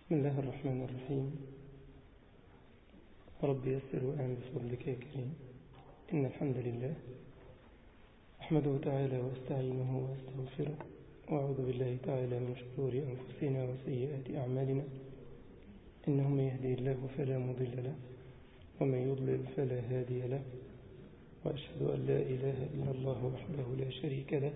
بسم الله الرحمن الرحيم رب يسر وآن بفضلك يا كريم إن الحمد لله أحمده تعالى واستعينه واستغفره وأعوذ بالله تعالى من شرور أنفسنا وسيئات أعمالنا إنه من يهدي الله فلا مضل له ومن يضلل فلا هادي له وأشهد أن لا إله إلا الله وحده لا شريك له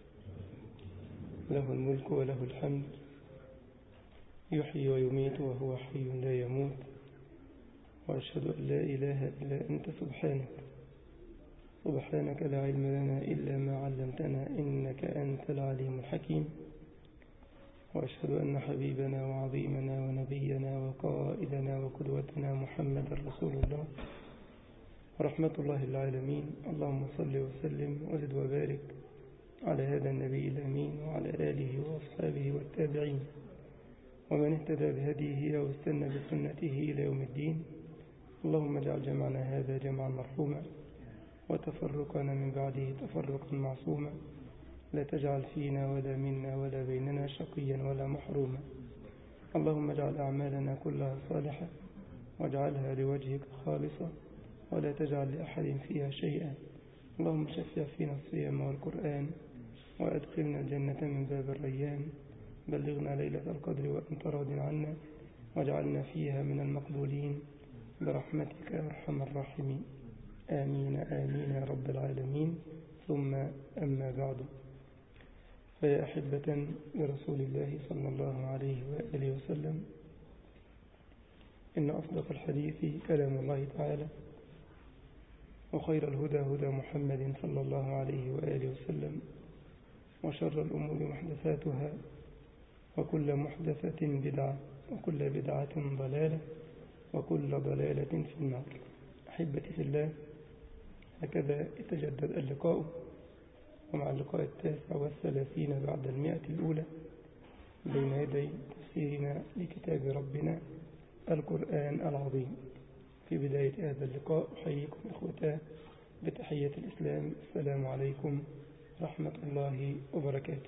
له الملك وله الحمد يحيي ويميت وهو حي لا يموت وأشهد أن لا إله إلا أنت سبحانك سبحانك لا علم لنا إلا ما علمتنا إنك أنت العليم الحكيم وأشهد أن حبيبنا وعظيمنا ونبينا وقائدنا وقدوتنا محمد رسول الله رحمة الله العالمين اللهم صل وسلم وزد وبارك على هذا النبي الأمين وعلى آله وأصحابه والتابعين ومن اهتدى بهديه واستنى بسنته إلى يوم الدين اللهم اجعل جمعنا هذا جمعا مرحوما وتفرقنا من بعده تفرقا معصوما لا تجعل فينا ولا منا ولا بيننا شقيا ولا محروما اللهم اجعل أعمالنا كلها صالحة واجعلها لوجهك خالصة ولا تجعل لأحد فيها شيئا اللهم شفع فينا الصيام والقرآن وأدخلنا الجنة من باب الريان بلغنا ليلة القدر وأنت راض عنا واجعلنا فيها من المقبولين برحمتك يا أرحم الراحمين آمين آمين يا رب العالمين ثم أما بعد فيا أحبة لرسول الله صلى الله عليه وآله وسلم إن أصدق الحديث كلام الله تعالى وخير الهدى هدى محمد صلى الله عليه وآله وسلم وشر الأمور محدثاتها وكل محدثة بدعة وكل بدعة ضلالة وكل ضلالة في النار أحبتي في الله هكذا يتجدد اللقاء ومع اللقاء التاسع والثلاثين بعد المئة الأولى بين يدي تفسيرنا لكتاب ربنا القرآن العظيم في بداية هذا اللقاء أحييكم إخوتاه بتحية الإسلام السلام عليكم ورحمة الله وبركاته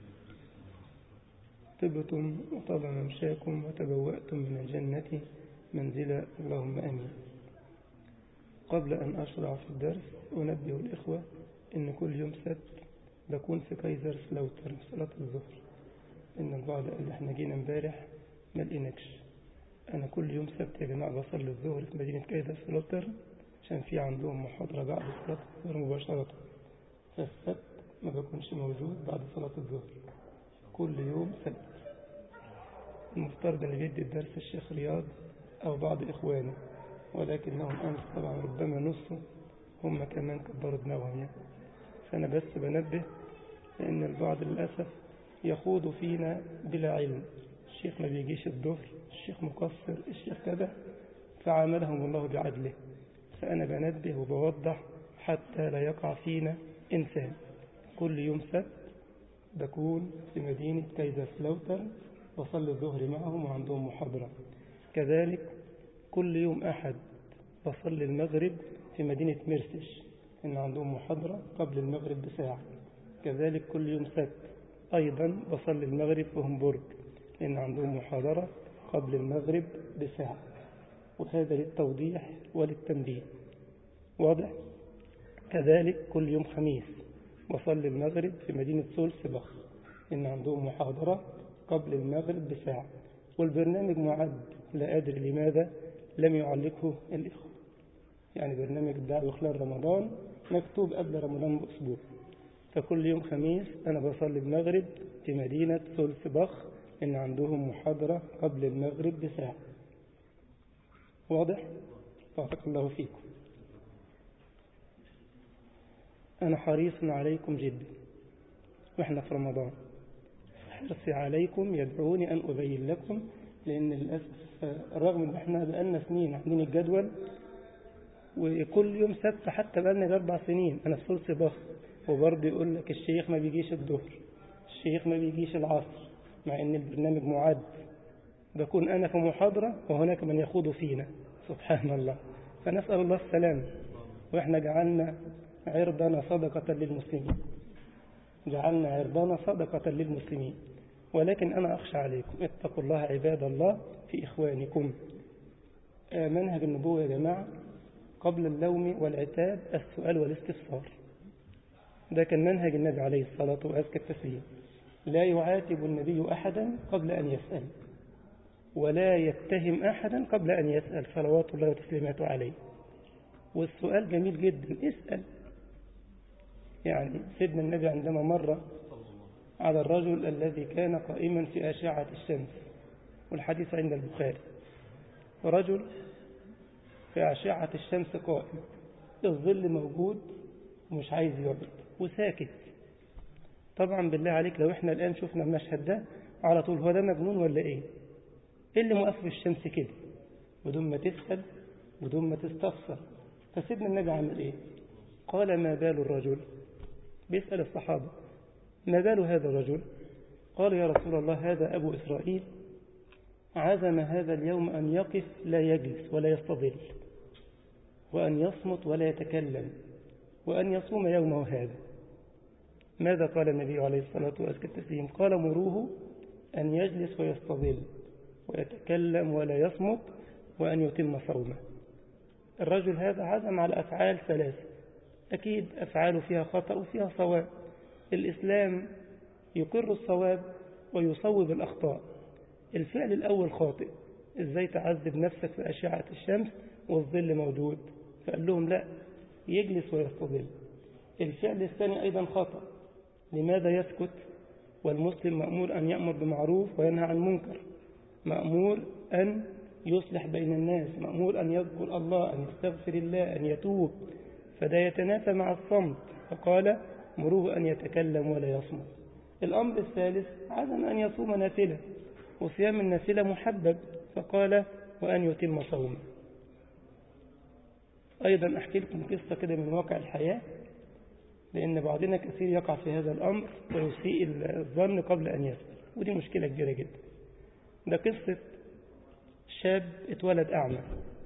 طبتم وطاب ممشاكم وتبوأتم من الجنة منزلا اللهم أمين قبل أن أشرع في الدرس أنبه الإخوة إن كل يوم سبت بكون في كايزر سلوتر صلاة الظهر إن البعض قال إحنا جينا امبارح ما لقيناكش أنا كل يوم سبت يا جماعة بصلي الظهر في مدينة كايزر سلوتر عشان في عندهم محاضرة بعد صلاة الظهر مباشرة فالسبت ما بكونش موجود بعد صلاة الظهر كل يوم سبت المفترض أن بيدي الدرس الشيخ رياض أو بعض إخوانه ولكنهم أمس طبعا ربما نصه هم كمان كبروا دماغهم يعني فأنا بس بنبه لأن البعض للأسف يخوض فينا بلا علم الشيخ ما بيجيش الظهر الشيخ مقصر الشيخ كذا فعاملهم الله بعدله فأنا بنبه وبوضح حتى لا يقع فينا إنسان كل يوم سبت بكون في مدينة كايزر سلوتر بصلي الظهر معهم وعندهم محاضرة كذلك كل يوم أحد بصلي المغرب في مدينة مرسش إن عندهم محاضرة قبل المغرب بساعة كذلك كل يوم سبت أيضا بصلي المغرب في همبورغ لأن عندهم محاضرة قبل المغرب بساعة وهذا للتوضيح وللتنبيه واضح كذلك كل يوم خميس بصلي المغرب في مدينة سولسبخ إن عندهم محاضرة قبل المغرب بساعة والبرنامج معد لا أدري لماذا لم يعلقه الإخوة يعني برنامج الدعوة خلال رمضان مكتوب قبل رمضان بأسبوع فكل يوم خميس أنا بصلي المغرب في مدينة سولسبخ إن عندهم محاضرة قبل المغرب بساعة واضح؟ بارك الله فيكم أنا حريص عليكم جدا وإحنا في رمضان حرصي عليكم يدعوني أن أبين لكم لأن للأسف رغم أن إحنا بقالنا سنين عاملين الجدول وكل يوم سبت حتى بقالنا أربع سنين أنا في سلس بخ وبرضه يقول لك الشيخ ما بيجيش الظهر الشيخ ما بيجيش العصر مع أن البرنامج معد بكون أنا في محاضرة وهناك من يخوض فينا سبحان الله فنسأل الله السلام وإحنا جعلنا عرضنا صدقة للمسلمين جعلنا عرضنا صدقة للمسلمين ولكن أنا أخشى عليكم اتقوا الله عباد الله في إخوانكم منهج النبوة يا جماعة قبل اللوم والعتاب السؤال والاستفسار ده كان منهج النبي عليه الصلاة وأزكى التسليم لا يعاتب النبي أحدا قبل أن يسأل ولا يتهم أحدا قبل أن يسأل صلوات الله وتسليماته عليه والسؤال جميل جدا اسأل يعني سيدنا النبي عندما مر على الرجل الذي كان قائما في أشعة الشمس والحديث عند البخاري رجل في أشعة الشمس قائم الظل موجود ومش عايز يقعد وساكت طبعا بالله عليك لو احنا الآن شفنا المشهد ده على طول هو ده مجنون ولا ايه ايه اللي موقف في الشمس كده بدون ما تسأل بدون ما تستفسر فسيدنا النبي عمل ايه قال ما بال الرجل بيسأل الصحابة ما بال هذا الرجل قال يا رسول الله هذا أبو إسرائيل عزم هذا اليوم أن يقف لا يجلس ولا يستظل وأن يصمت ولا يتكلم وأن يصوم يومه هذا ماذا قال النبي عليه الصلاة والسلام قال مروه أن يجلس ويستظل ويتكلم ولا يصمت وأن يتم صومه الرجل هذا عزم على أفعال ثلاثة أكيد أفعاله فيها خطأ وفيها صواب الإسلام يقر الصواب ويصوب الأخطاء الفعل الأول خاطئ إزاي تعذب نفسك في أشعة الشمس والظل موجود فقال لهم لا يجلس ويستظل الفعل الثاني أيضا خطأ لماذا يسكت والمسلم مأمور أن يأمر بمعروف وينهى عن منكر مأمور أن يصلح بين الناس مأمور أن يذكر الله أن يستغفر الله أن يتوب فده يتنافى مع الصمت فقال مروه أن يتكلم ولا يصمت الأمر الثالث عزم أن يصوم نافلة وصيام النافلة محبب فقال وأن يتم صومه أيضا أحكي لكم قصة كده من واقع الحياة لأن بعضنا كثير يقع في هذا الأمر ويسيء الظن قبل أن يسأل ودي مشكلة كبيرة جدا ده قصة شاب اتولد أعمى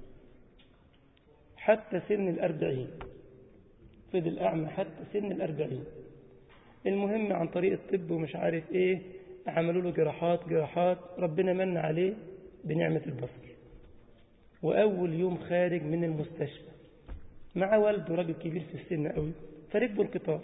حتى سن الأربعين فضل أعمى حتى سن الأربعين المهم عن طريق الطب ومش عارف إيه عملوا له جراحات جراحات ربنا من عليه بنعمة البصر وأول يوم خارج من المستشفى مع والده راجل كبير في السن قوي فركبوا القطار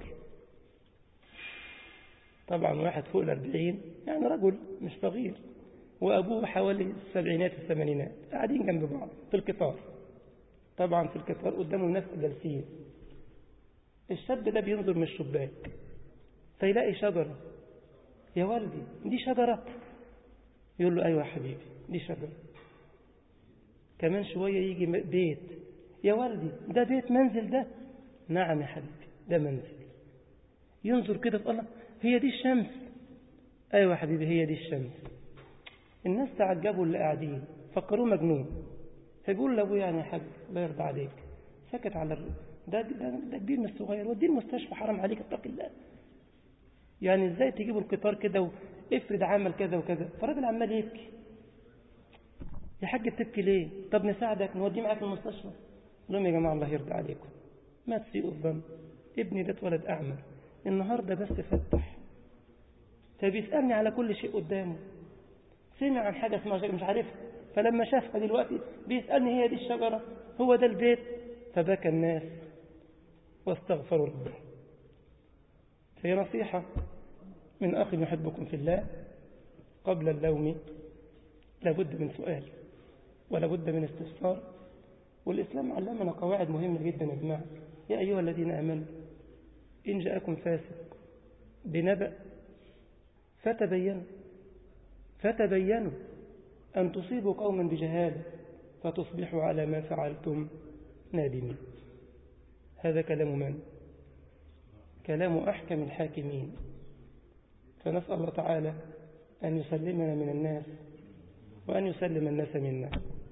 طبعا واحد فوق الأربعين يعني رجل مش صغير وأبوه حوالي السبعينات الثمانينات قاعدين جنب بعض في القطار طبعا في القطار قدامه ناس جالسين الشاب ده بينظر من الشباك فيلاقي شجرة يا والدي دي شجرة يقول له أيوة يا حبيبي دي شجرة كمان شوية يجي بيت يا والدي ده بيت منزل ده نعم يا حبيبي ده منزل ينظر كده في الله هي دي الشمس أيوة يا حبيبي هي دي الشمس الناس تعجبوا اللي قاعدين فكروه مجنون فيقول لأبوه يعني يا حاج الله يرضى عليك سكت على الرد. ده, ده, ده كبير من الصغير وديه المستشفى حرام عليك اتق الله يعني ازاي تجيبوا القطار كده وافرض عمل كذا وكذا فالراجل عمال يبكي يا حاج بتبكي ليه طب نساعدك نوديه معاك المستشفى لهم يا جماعه الله يرضى عليكم ما تسيئوا الظن ابني ده اتولد اعمى النهارده بس فتح فبيسالني على كل شيء قدامه سمع عن حاجه اسمها شجره مش عارفها فلما شافها دلوقتي بيسالني هي دي الشجره هو ده البيت فبكى الناس واستغفروا ربهم فهي نصيحة من أخ يحبكم في الله قبل اللوم لابد من سؤال ولابد من استفسار والإسلام علمنا قواعد مهمة جدا يا جماعة يا أيها الذين آمنوا إن جاءكم فاسق بنبأ فتبينوا فتبينوا أن تصيبوا قوما بجهالة فتصبحوا على ما فعلتم نادمين هذا كلام من؟ كلام أحكم الحاكمين فنسأل الله تعالى أن يسلمنا من الناس وأن يسلم الناس منا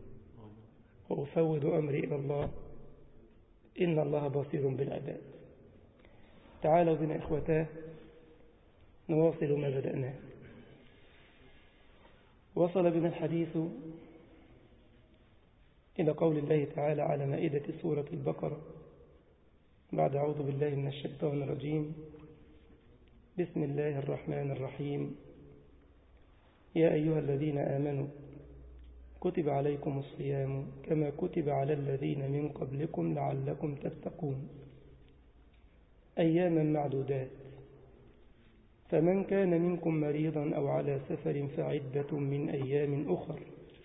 وأفوض أمري إلى الله إن الله بصير بالعباد تعالوا بنا إخوتاه نواصل ما بدأناه وصل بنا الحديث إلى قول الله تعالى على مائدة سورة البقرة بعد أعوذ بالله من الشيطان الرجيم بسم الله الرحمن الرحيم يا أيها الذين آمنوا كتب عليكم الصيام كما كتب على الذين من قبلكم لعلكم تتقون أياما معدودات فمن كان منكم مريضا أو على سفر فعدة من أيام أخر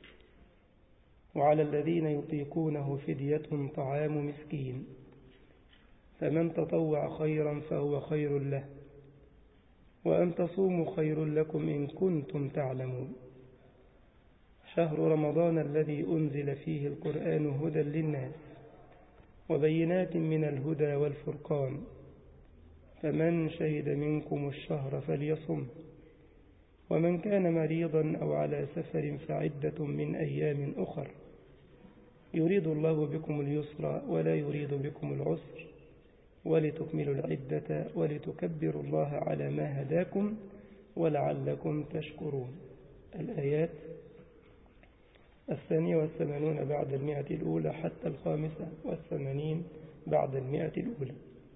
وعلى الذين يطيقونه فدية طعام مسكين فمن تطوع خيرا فهو خير له وأن تصوموا خير لكم إن كنتم تعلمون شهر رمضان الذي أنزل فيه القرآن هدى للناس وبينات من الهدى والفرقان فمن شهد منكم الشهر فليصم ومن كان مريضا أو على سفر فعدة من أيام أخر يريد الله بكم اليسر ولا يريد بكم العسر ولتكملوا العدة ولتكبروا الله على ما هداكم ولعلكم تشكرون الآيات الثانية والثمانون بعد المئة الأولى حتى الخامسة والثمانين بعد المئة الأولى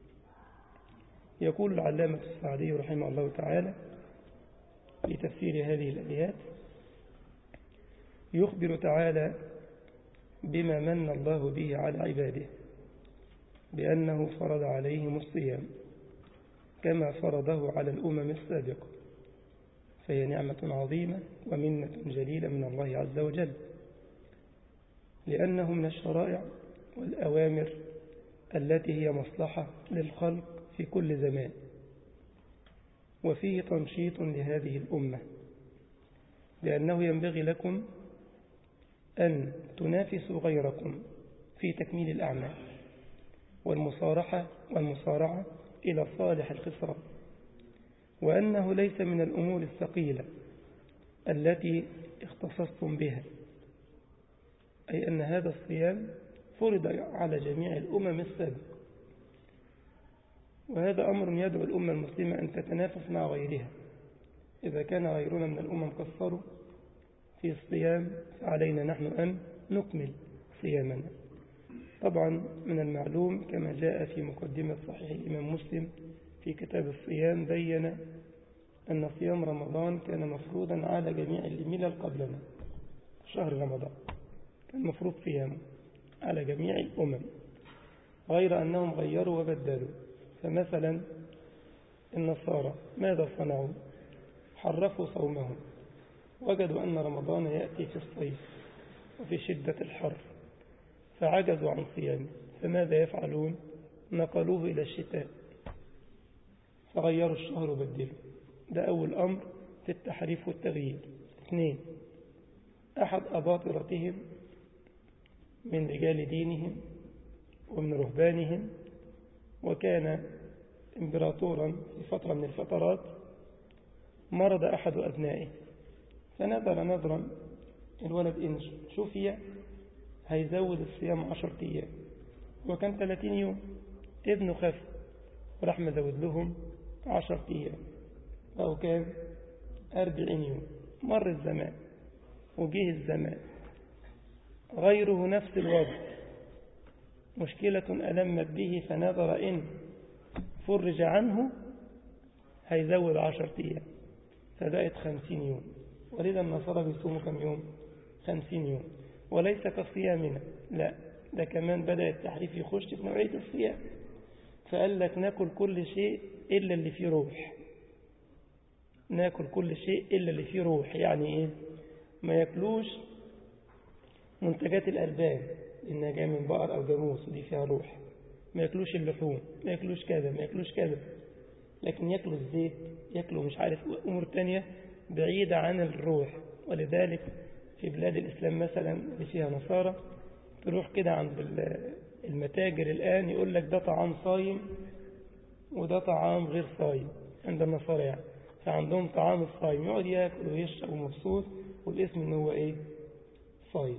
يقول العلامة السعدي رحمه الله تعالى في تفسير هذه الآيات يخبر تعالى بما من الله به على عباده بأنه فرض عليهم الصيام كما فرضه على الأمم السابقة فهي نعمة عظيمة ومنة جليلة من الله عز وجل لأنه من الشرائع والأوامر التي هي مصلحة للخلق في كل زمان وفيه تنشيط لهذه الأمة لأنه ينبغي لكم أن تنافسوا غيركم في تكميل الأعمال والمصارحة والمصارعة إلى صالح الخسران وأنه ليس من الأمور الثقيلة التي اختصصتم بها أي أن هذا الصيام فرض على جميع الأمم السابقة وهذا أمر يدعو الأمة المسلمة أن تتنافس مع غيرها إذا كان غيرنا من الأمم قصروا في الصيام فعلينا نحن أن نكمل صيامنا طبعا من المعلوم كما جاء في مقدمة صحيح الإمام مسلم في كتاب الصيام بين أن صيام رمضان كان مفروضا على جميع الملل قبلنا شهر رمضان كان مفروض صيامه على جميع الأمم غير أنهم غيروا وبدلوا فمثلا النصارى ماذا صنعوا حرفوا صومهم وجدوا أن رمضان يأتي في الصيف وفي شدة الحر فعجزوا عن صيامه فماذا يفعلون نقلوه إلى الشتاء فغيروا الشهر وبدلوا ده أول أمر في التحريف والتغيير اثنين أحد أباطرتهم من رجال دينهم ومن رهبانهم وكان إمبراطورا في فترة من الفترات مرض أحد أبنائه فنظر نظرا الولد إن شفي هيزود الصيام عشر أيام وكان 30 يوم ابنه خف وراح مزود لهم عشر أيام أو كان أربعين يوم مر الزمان وجه الزمان غيره نفس الوضع مشكلة ألمت به فنظر إن فرج عنه هيزود عشر أيام فبقت خمسين يوم ولذا النصارى بيصوموا كم يوم خمسين يوم وليس كصيامنا لا ده كمان بدأ التحريف يخش في نوعية الصيام فقال لك ناكل كل شيء إلا اللي فيه روح ناكل كل شيء إلا اللي فيه روح يعني إيه ما ياكلوش منتجات الألبان لأنها جاية من بقر أو جاموس ودي فيها روح ما ياكلوش اللحوم ما ياكلوش كذا ما ياكلوش كذا لكن ياكلوا الزيت ياكلوا مش عارف أمور تانية بعيدة عن الروح ولذلك في بلاد الإسلام مثلا اللي فيها نصارى تروح كده عند المتاجر الآن يقول لك ده طعام صايم وده طعام غير صايم عند النصارى يعني فعندهم طعام الصايم يقعد ياكل ويشرب ومبسوط والاسم ان هو ايه صايم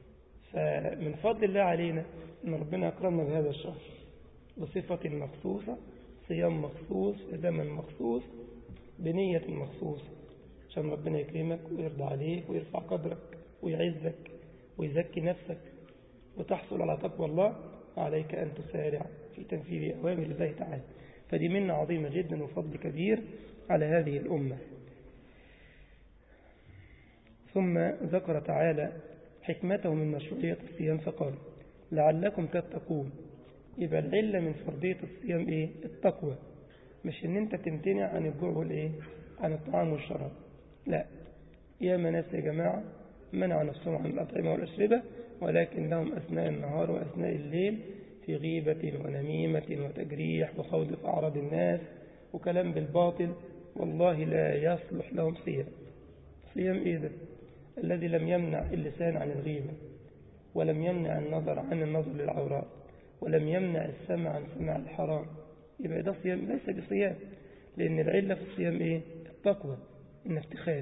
فمن فضل الله علينا ان ربنا اكرمنا بهذا الشهر بصفة مخصوصة صيام مخصوص في زمن مخصوص بنية مخصوصة عشان ربنا يكرمك ويرضى عليك ويرفع قدرك ويعزك ويزكي نفسك وتحصل على تقوى الله عليك أن تسارع في تنفيذ أوامر الله تعالى فدي منة عظيمة جدا وفضل كبير على هذه الأمة ثم ذكر تعالى حكمته من مشروعية الصيام فقال لعلكم تتقون يبقى العلة من فرضية الصيام إيه؟ التقوى مش إن أنت تمتنع عن الجوع والإيه؟ عن الطعام والشراب لا يا ناس يا جماعة منع نفسهم عن الأطعمة والأشربة ولكن لهم أثناء النهار وأثناء الليل في غيبة ونميمة وتجريح وخوض في أعراض الناس وكلام بالباطل والله لا يصلح لهم صيام صيام إيه ده الذي لم يمنع اللسان عن الغيبة ولم يمنع النظر عن النظر للعورات ولم يمنع السمع عن سماع الحرام يبقى ده صيام ليس بصيام لأن العلة في الصيام إيه التقوى إنك تخاف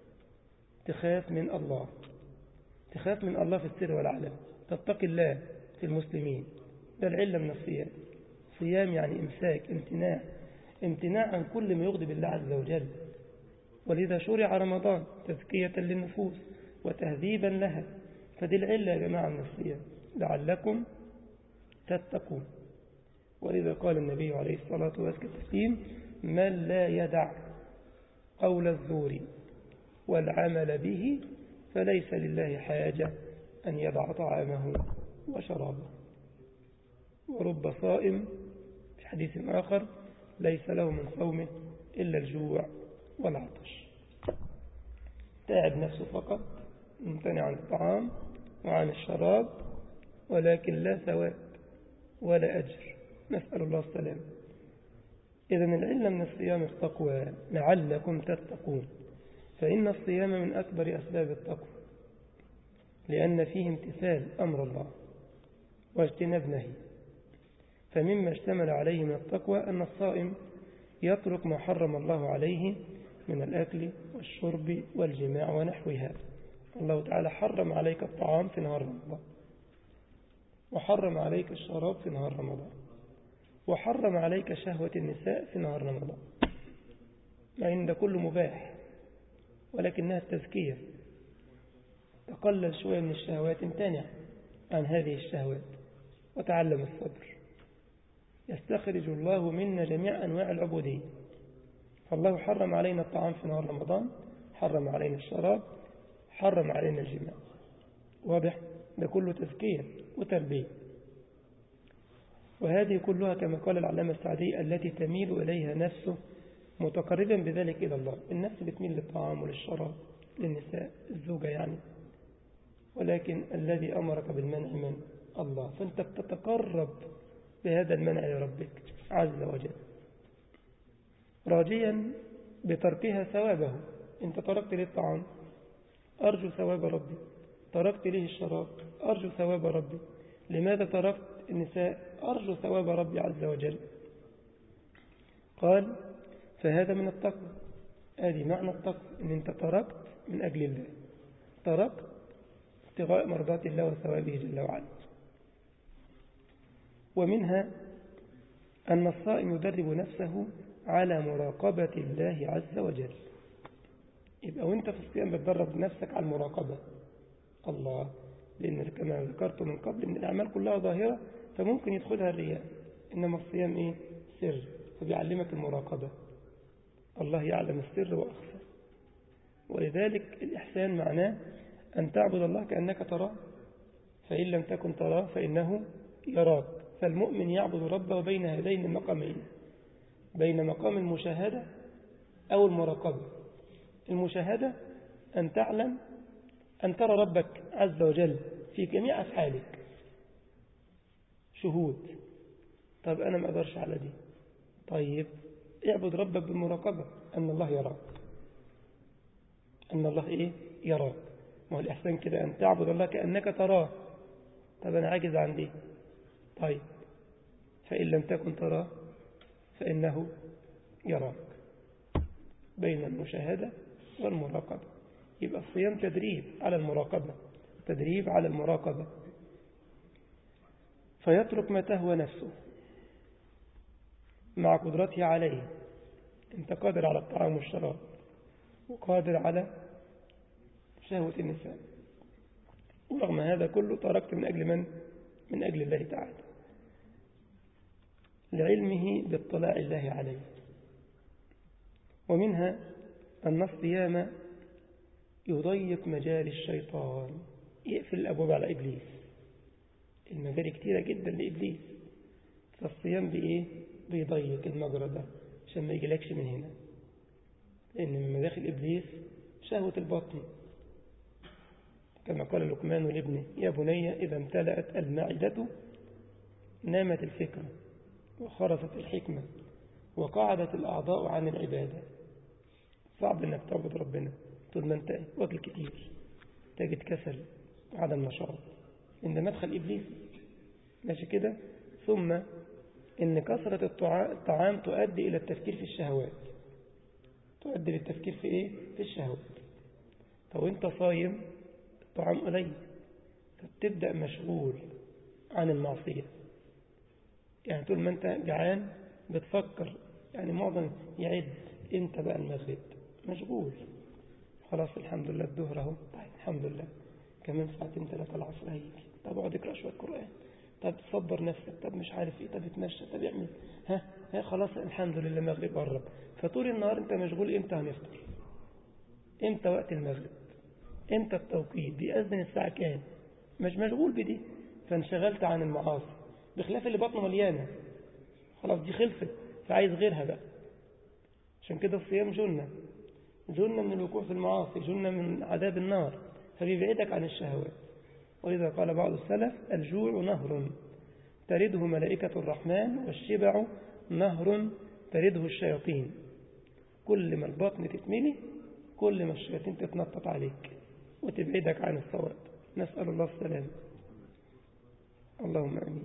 تخاف من الله تخاف من الله في السر والعلن تتقي الله في المسلمين ده العلة من الصيام صيام يعني إمساك امتناع امتناع عن كل ما يغضب الله عز وجل ولذا شرع رمضان تزكية للنفوس وتهذيبا لها فدي العلة يا جماعة من الصيام لعلكم تتقون ولذا قال النبي عليه الصلاة والسلام من لا يدع قول الزور والعمل به فليس لله حاجة أن يدع طعامه وشرابه ورب صائم في حديث آخر ليس له من صومه إلا الجوع والعطش تعب نفسه فقط ممتنع عن الطعام وعن الشراب ولكن لا ثواب ولا أجر نسأل الله السلام إذا العلة من الصيام التقوى لعلكم تتقون فإن الصيام من أكبر أسباب التقوى لأن فيه امتثال أمر الله واجتناب نهي فمما اشتمل عليه من التقوى أن الصائم يترك ما حرم الله عليه من الأكل والشرب والجماع ونحوها الله تعالى حرم عليك الطعام في نهار رمضان وحرم عليك الشراب في نهار رمضان وحرم عليك شهوة النساء في نهار رمضان مع إن ده كله مباح ولكنها التزكية تقلل شوية من الشهوات امتنع عن هذه الشهوات وتعلم الصبر يستخرج الله منا جميع أنواع العبودية فالله حرم علينا الطعام في نهار رمضان حرم علينا الشراب حرم علينا الجماع واضح ده كله تزكية وتربية وهذه كلها كما قال العلامة السعدي التي تميل إليها نفسه متقربا بذلك إلى الله النفس بتميل للطعام وللشراب للنساء الزوجة يعني ولكن الذي أمرك بالمنع من الله فأنت بتتقرب بهذا المنع لربك عز وجل راجيا بتركها ثوابه انت تركت لي الطعام أرجو ثواب ربي تركت ليه الشراب أرجو ثواب ربي لماذا تركت النساء أرجو ثواب ربي عز وجل قال فهذا من التقوى هذه معنى التقوى ان انت تركت من أجل الله تركت ابتغاء مرضات الله وثوابه جل وعلا ومنها أن الصائم يدرب نفسه على مراقبة الله عز وجل يبقى وانت في الصيام بتدرب نفسك على المراقبة الله لأن كما ذكرت من قبل أن الأعمال كلها ظاهرة فممكن يدخلها الرياء إنما الصيام إيه؟ سر فبيعلمك المراقبة الله يعلم السر وأخفى ولذلك الإحسان معناه أن تعبد الله كأنك تراه فإن لم تكن تراه فإنه يراك فالمؤمن يعبد ربه بين هذين المقامين بين مقام المشاهدة أو المراقبة المشاهدة أن تعلم أن ترى ربك عز وجل في جميع أفعالك شهود طب أنا ما أقدرش على دي طيب اعبد ربك بالمراقبة أن الله يراك أن الله إيه يراك ما هو الإحسان كده أن تعبد الله كأنك تراه طب أنا عاجز عن دي طيب فإن لم تكن تراه فإنه يراك بين المشاهدة والمراقبة يبقى الصيام تدريب على المراقبة تدريب على المراقبة فيترك ما تهوى نفسه مع قدرته عليه انت قادر على الطعام والشراب وقادر على شهوة النساء ورغم هذا كله تركت من أجل من؟ من أجل الله تعالى لعلمه باطلاع الله عليه ومنها أن الصيام يضيق مجال الشيطان يقفل الأبواب على إبليس المجال كتيرة جدا لإبليس فالصيام بإيه؟ بيضيق المجرى ده عشان ما يجيلكش من هنا لأن من مداخل إبليس شهوة البطن كما قال لقمان لابنه يا بني إذا امتلأت المعدة نامت الفكرة وخرفت الحكمة وقعدت الأعضاء عن العبادة صعب أنك تعبد ربنا طول ما أنت واكل كتير تجد كسل وعدم نشاط إن مدخل إبليس ماشي كده ثم إن كثرة الطعام تؤدي إلى التفكير في الشهوات تؤدي للتفكير في إيه؟ في الشهوات فو أنت صايم الطعام قليل فتبدأ مشغول عن المعصية يعني طول ما أنت جعان بتفكر يعني معظم يعد أنت بقى المغرب مشغول خلاص الحمد لله الظهر اهو طيب الحمد لله كمان ساعتين ثلاثة العصر هيجي طب اقعد اقرا شوية قرآن طب تصبر نفسك طب مش عارف ايه طب اتمشى طب اعمل ها ها خلاص الحمد لله المغرب قرب فطول النهار انت مشغول امتى هنفطر امتى وقت المغرب امتى التوقيت بيأذن الساعة كام مش مشغول بدي فانشغلت عن المعاصي بخلاف اللي بطنه مليانة خلاص دي خلصت فعايز غيرها بقى عشان كده الصيام جنة جنة من الوقوع في المعاصي جنة من عذاب النار فبيبعدك عن الشهوات ولذا قال بعض السلف الجوع نهر ترده ملائكة الرحمن والشبع نهر ترده الشياطين كل ما البطن تتملي كل ما الشياطين تتنطط عليك وتبعدك عن الصواب نسأل الله السلام اللهم أمين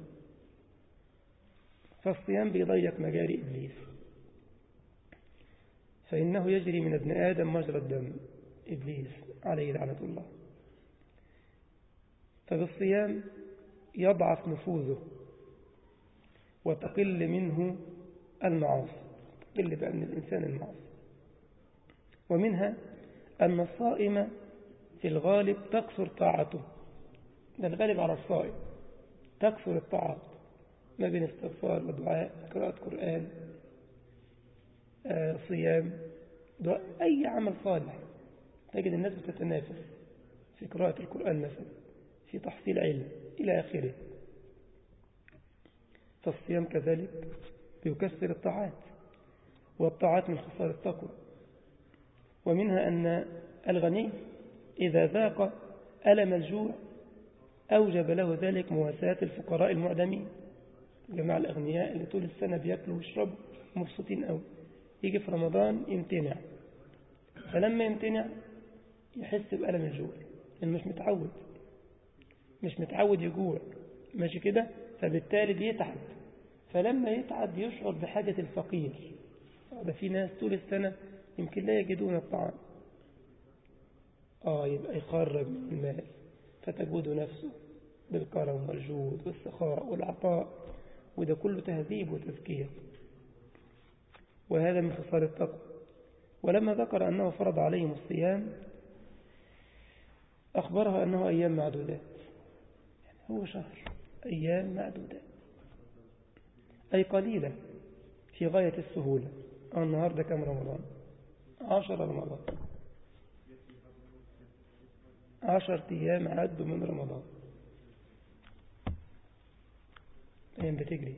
فالصيام بيضيق مجاري إبليس فإنه يجري من ابن آدم مجرى الدم إبليس عليه لعنة الله فبالصيام يضعف نفوذه وتقل منه المعاصي تقل بقى من الإنسان المعاصي ومنها أن الصائم في الغالب تكثر طاعته ده الغالب على الصائم تكثر الطاعات ما بين استغفار ودعاء قراءة قرآن آه صيام دعاء أي عمل صالح تجد الناس بتتنافس في قراءة القرآن مثلا في تحصيل علم إلى آخره فالصيام كذلك يكسر الطاعات والطاعات من خصال التقوى ومنها أن الغني إذا ذاق ألم الجوع أوجب له ذلك مواساة الفقراء المعدمين جماعة الأغنياء اللي طول السنة بيأكلوا ويشربوا مبسوطين قوي يجي في رمضان يمتنع فلما يمتنع يحس بألم الجوع لأنه مش متعود مش متعود يجوع ماشي كده فبالتالي بيتعب فلما يتعب يشعر بحاجة الفقير ده في ناس طول السنة يمكن لا يجدون الطعام آه يبقى يخرج من المال فتجود نفسه بالكرم والجود والسخاء والعطاء وده كله تهذيب وتزكية وهذا من خصال التقوى ولما ذكر أنه فرض عليهم الصيام أخبرها أنه أيام معدودات يعني هو شهر أيام معدودات أي قليلة في غاية السهولة النهاردة كم رمضان عشر رمضان عشر أيام عدوا من رمضان أيام بتجري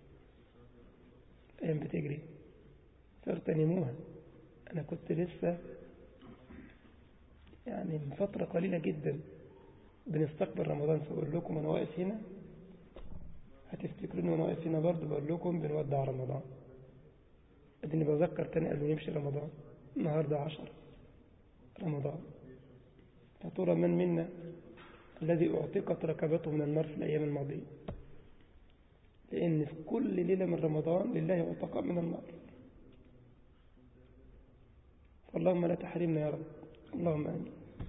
أيام بتجري فاغتنموها أنا كنت لسه يعني من فترة قليلة جدا بنستقبل رمضان فأقول لكم أنا واقف هنا هتفتكروني وأنا واقف هنا برضه بقول لكم بنودع رمضان أديني بذكر تاني قبل يمشي رمضان النهاردة عشر رمضان فترى من منا الذي أعتقت ركبته من النار في الأيام الماضية لأن في كل ليلة من رمضان لله عتقاء من النار فاللهم لا تحرمنا يا رب اللهم آمين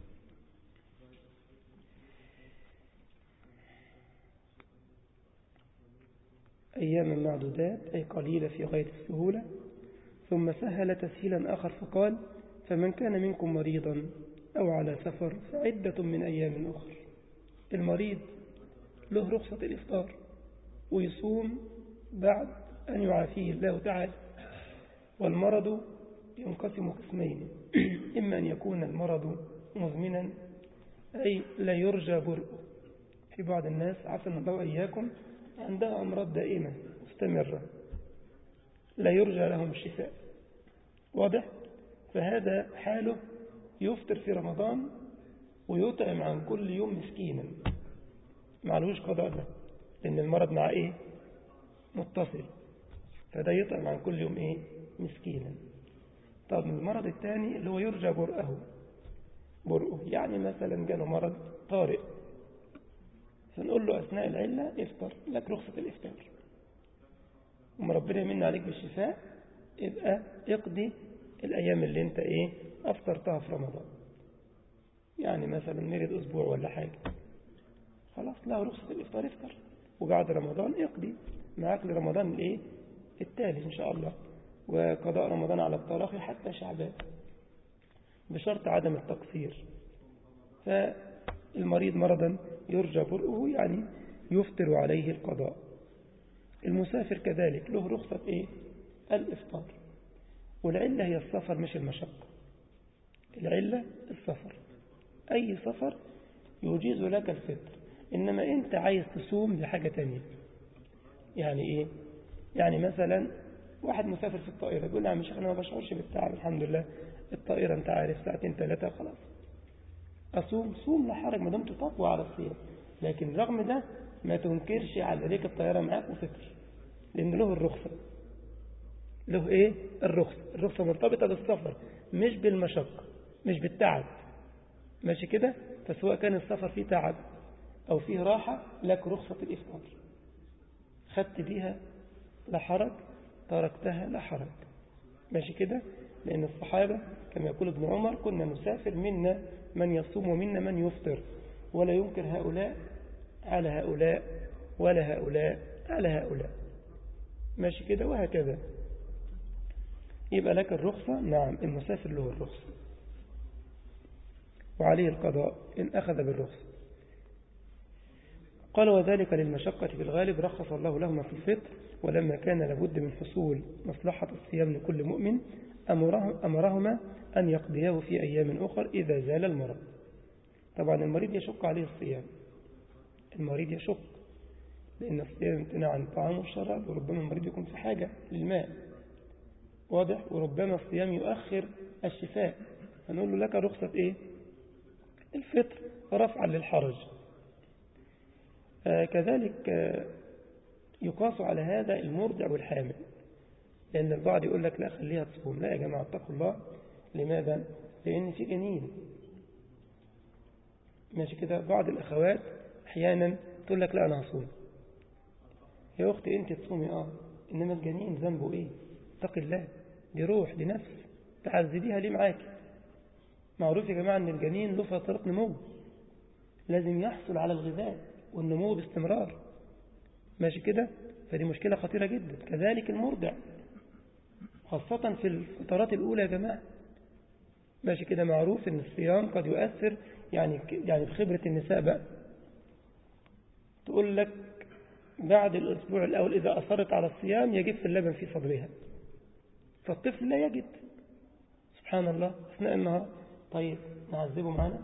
أياما معدودات أي قليلة في غاية السهولة ثم سهل تسهيلا آخر فقال فمن كان منكم مريضا أو على سفر فعدة من أيام أخر المريض له رخصة الإفطار ويصوم بعد أن يعافيه الله تعالى والمرض ينقسم قسمين إما أن يكون المرض مزمنا أي لا يرجى برء في بعض الناس عفوا الله إياكم عندها أمراض دائمة مستمرة لا يرجى لهم الشفاء واضح فهذا حاله يفطر في رمضان ويطعم عن كل يوم مسكينا معلوش قضاء ده لأن المرض مع إيه متصل فده يطعم عن كل يوم إيه مسكينا طب المرض الثاني اللي هو يرجى برؤه برؤه يعني مثلا جاله مرض طارئ فنقول له أثناء العلة افطر لك رخصة الإفطار وما ربنا يمن عليك بالشفاء يبقى اقضي الأيام اللي انت ايه أفطرتها في رمضان يعني مثلا نريد أسبوع ولا حاجة خلاص له رخصة الإفطار افطر وبعد رمضان اقضي معاك لرمضان الايه التالي إن شاء الله وقضاء رمضان على التراخي حتى شعبان بشرط عدم التقصير فالمريض مرضا يرجى برؤه يعني يفطر عليه القضاء المسافر كذلك له رخصة إيه؟ الإفطار والعلة هي السفر مش المشقة العلة السفر أي سفر يجيز لك الفطر إنما أنت عايز تصوم لحاجة تانية يعني إيه يعني مثلا واحد مسافر في الطائرة يقول نعم شيخ أنا ما بشعرش بالتعب الحمد لله الطائرة أنت عارف ساعتين ثلاثة خلاص أصوم صوم لا حرج ما دمت تقوى على الصيام لكن رغم ده ما تنكرش على ذلك الطيارة معاك وفطر لأن له الرخصة له إيه الرخصة الرخصة مرتبطة بالسفر مش بالمشقة مش بالتعب ماشي كده فسواء كان السفر فيه تعب أو فيه راحة لك رخصة الإفطار خدت بيها لا حرج تركتها لا حرج ماشي كده لأن الصحابة كما يقول ابن عمر كنا نسافر منا من يصوم ومنا من يفطر ولا ينكر هؤلاء على هؤلاء ولا هؤلاء على هؤلاء ماشي كده وهكذا يبقى لك الرخصة نعم المسافر له الرخصة وعليه القضاء إن أخذ بالرخصة قال وذلك للمشقة في الغالب رخص الله لهما في الفطر ولما كان لابد من حصول مصلحة الصيام لكل مؤمن أمرهما أن يقضيه في أيام أخر إذا زال المرض طبعا المريض يشق عليه الصيام المريض يشق لأن الصيام امتناع عن الطعام والشراب وربما المريض يكون في حاجة للماء واضح وربما الصيام يؤخر الشفاء فنقول له لك رخصة إيه الفطر رفعا للحرج آه كذلك آه يقاس على هذا المرضع والحامل لأن البعض يقول لك لا خليها تصوم لا يا جماعة اتقوا الله لماذا؟ لأن في جنين ماشي كده بعض الأخوات أحيانا تقول لك لا أنا هصوم يا أختي أنت تصومي آه إنما الجنين ذنبه إيه اتقي الله دي روح دي نفس تعذبيها ليه معاك معروف يا جماعة أن الجنين له فترة نمو لازم يحصل على الغذاء والنمو باستمرار ماشي كده فدي مشكلة خطيرة جدا كذلك المرضع خاصة في الفترات الأولى يا جماعة ماشي كده معروف أن الصيام قد يؤثر يعني يعني بخبرة النساء بقى تقول لك بعد الأسبوع الأول إذا أصرت على الصيام يجف اللبن في صدرها فالطفل لا يجد سبحان الله أثناء النهار طيب نعذبه معنا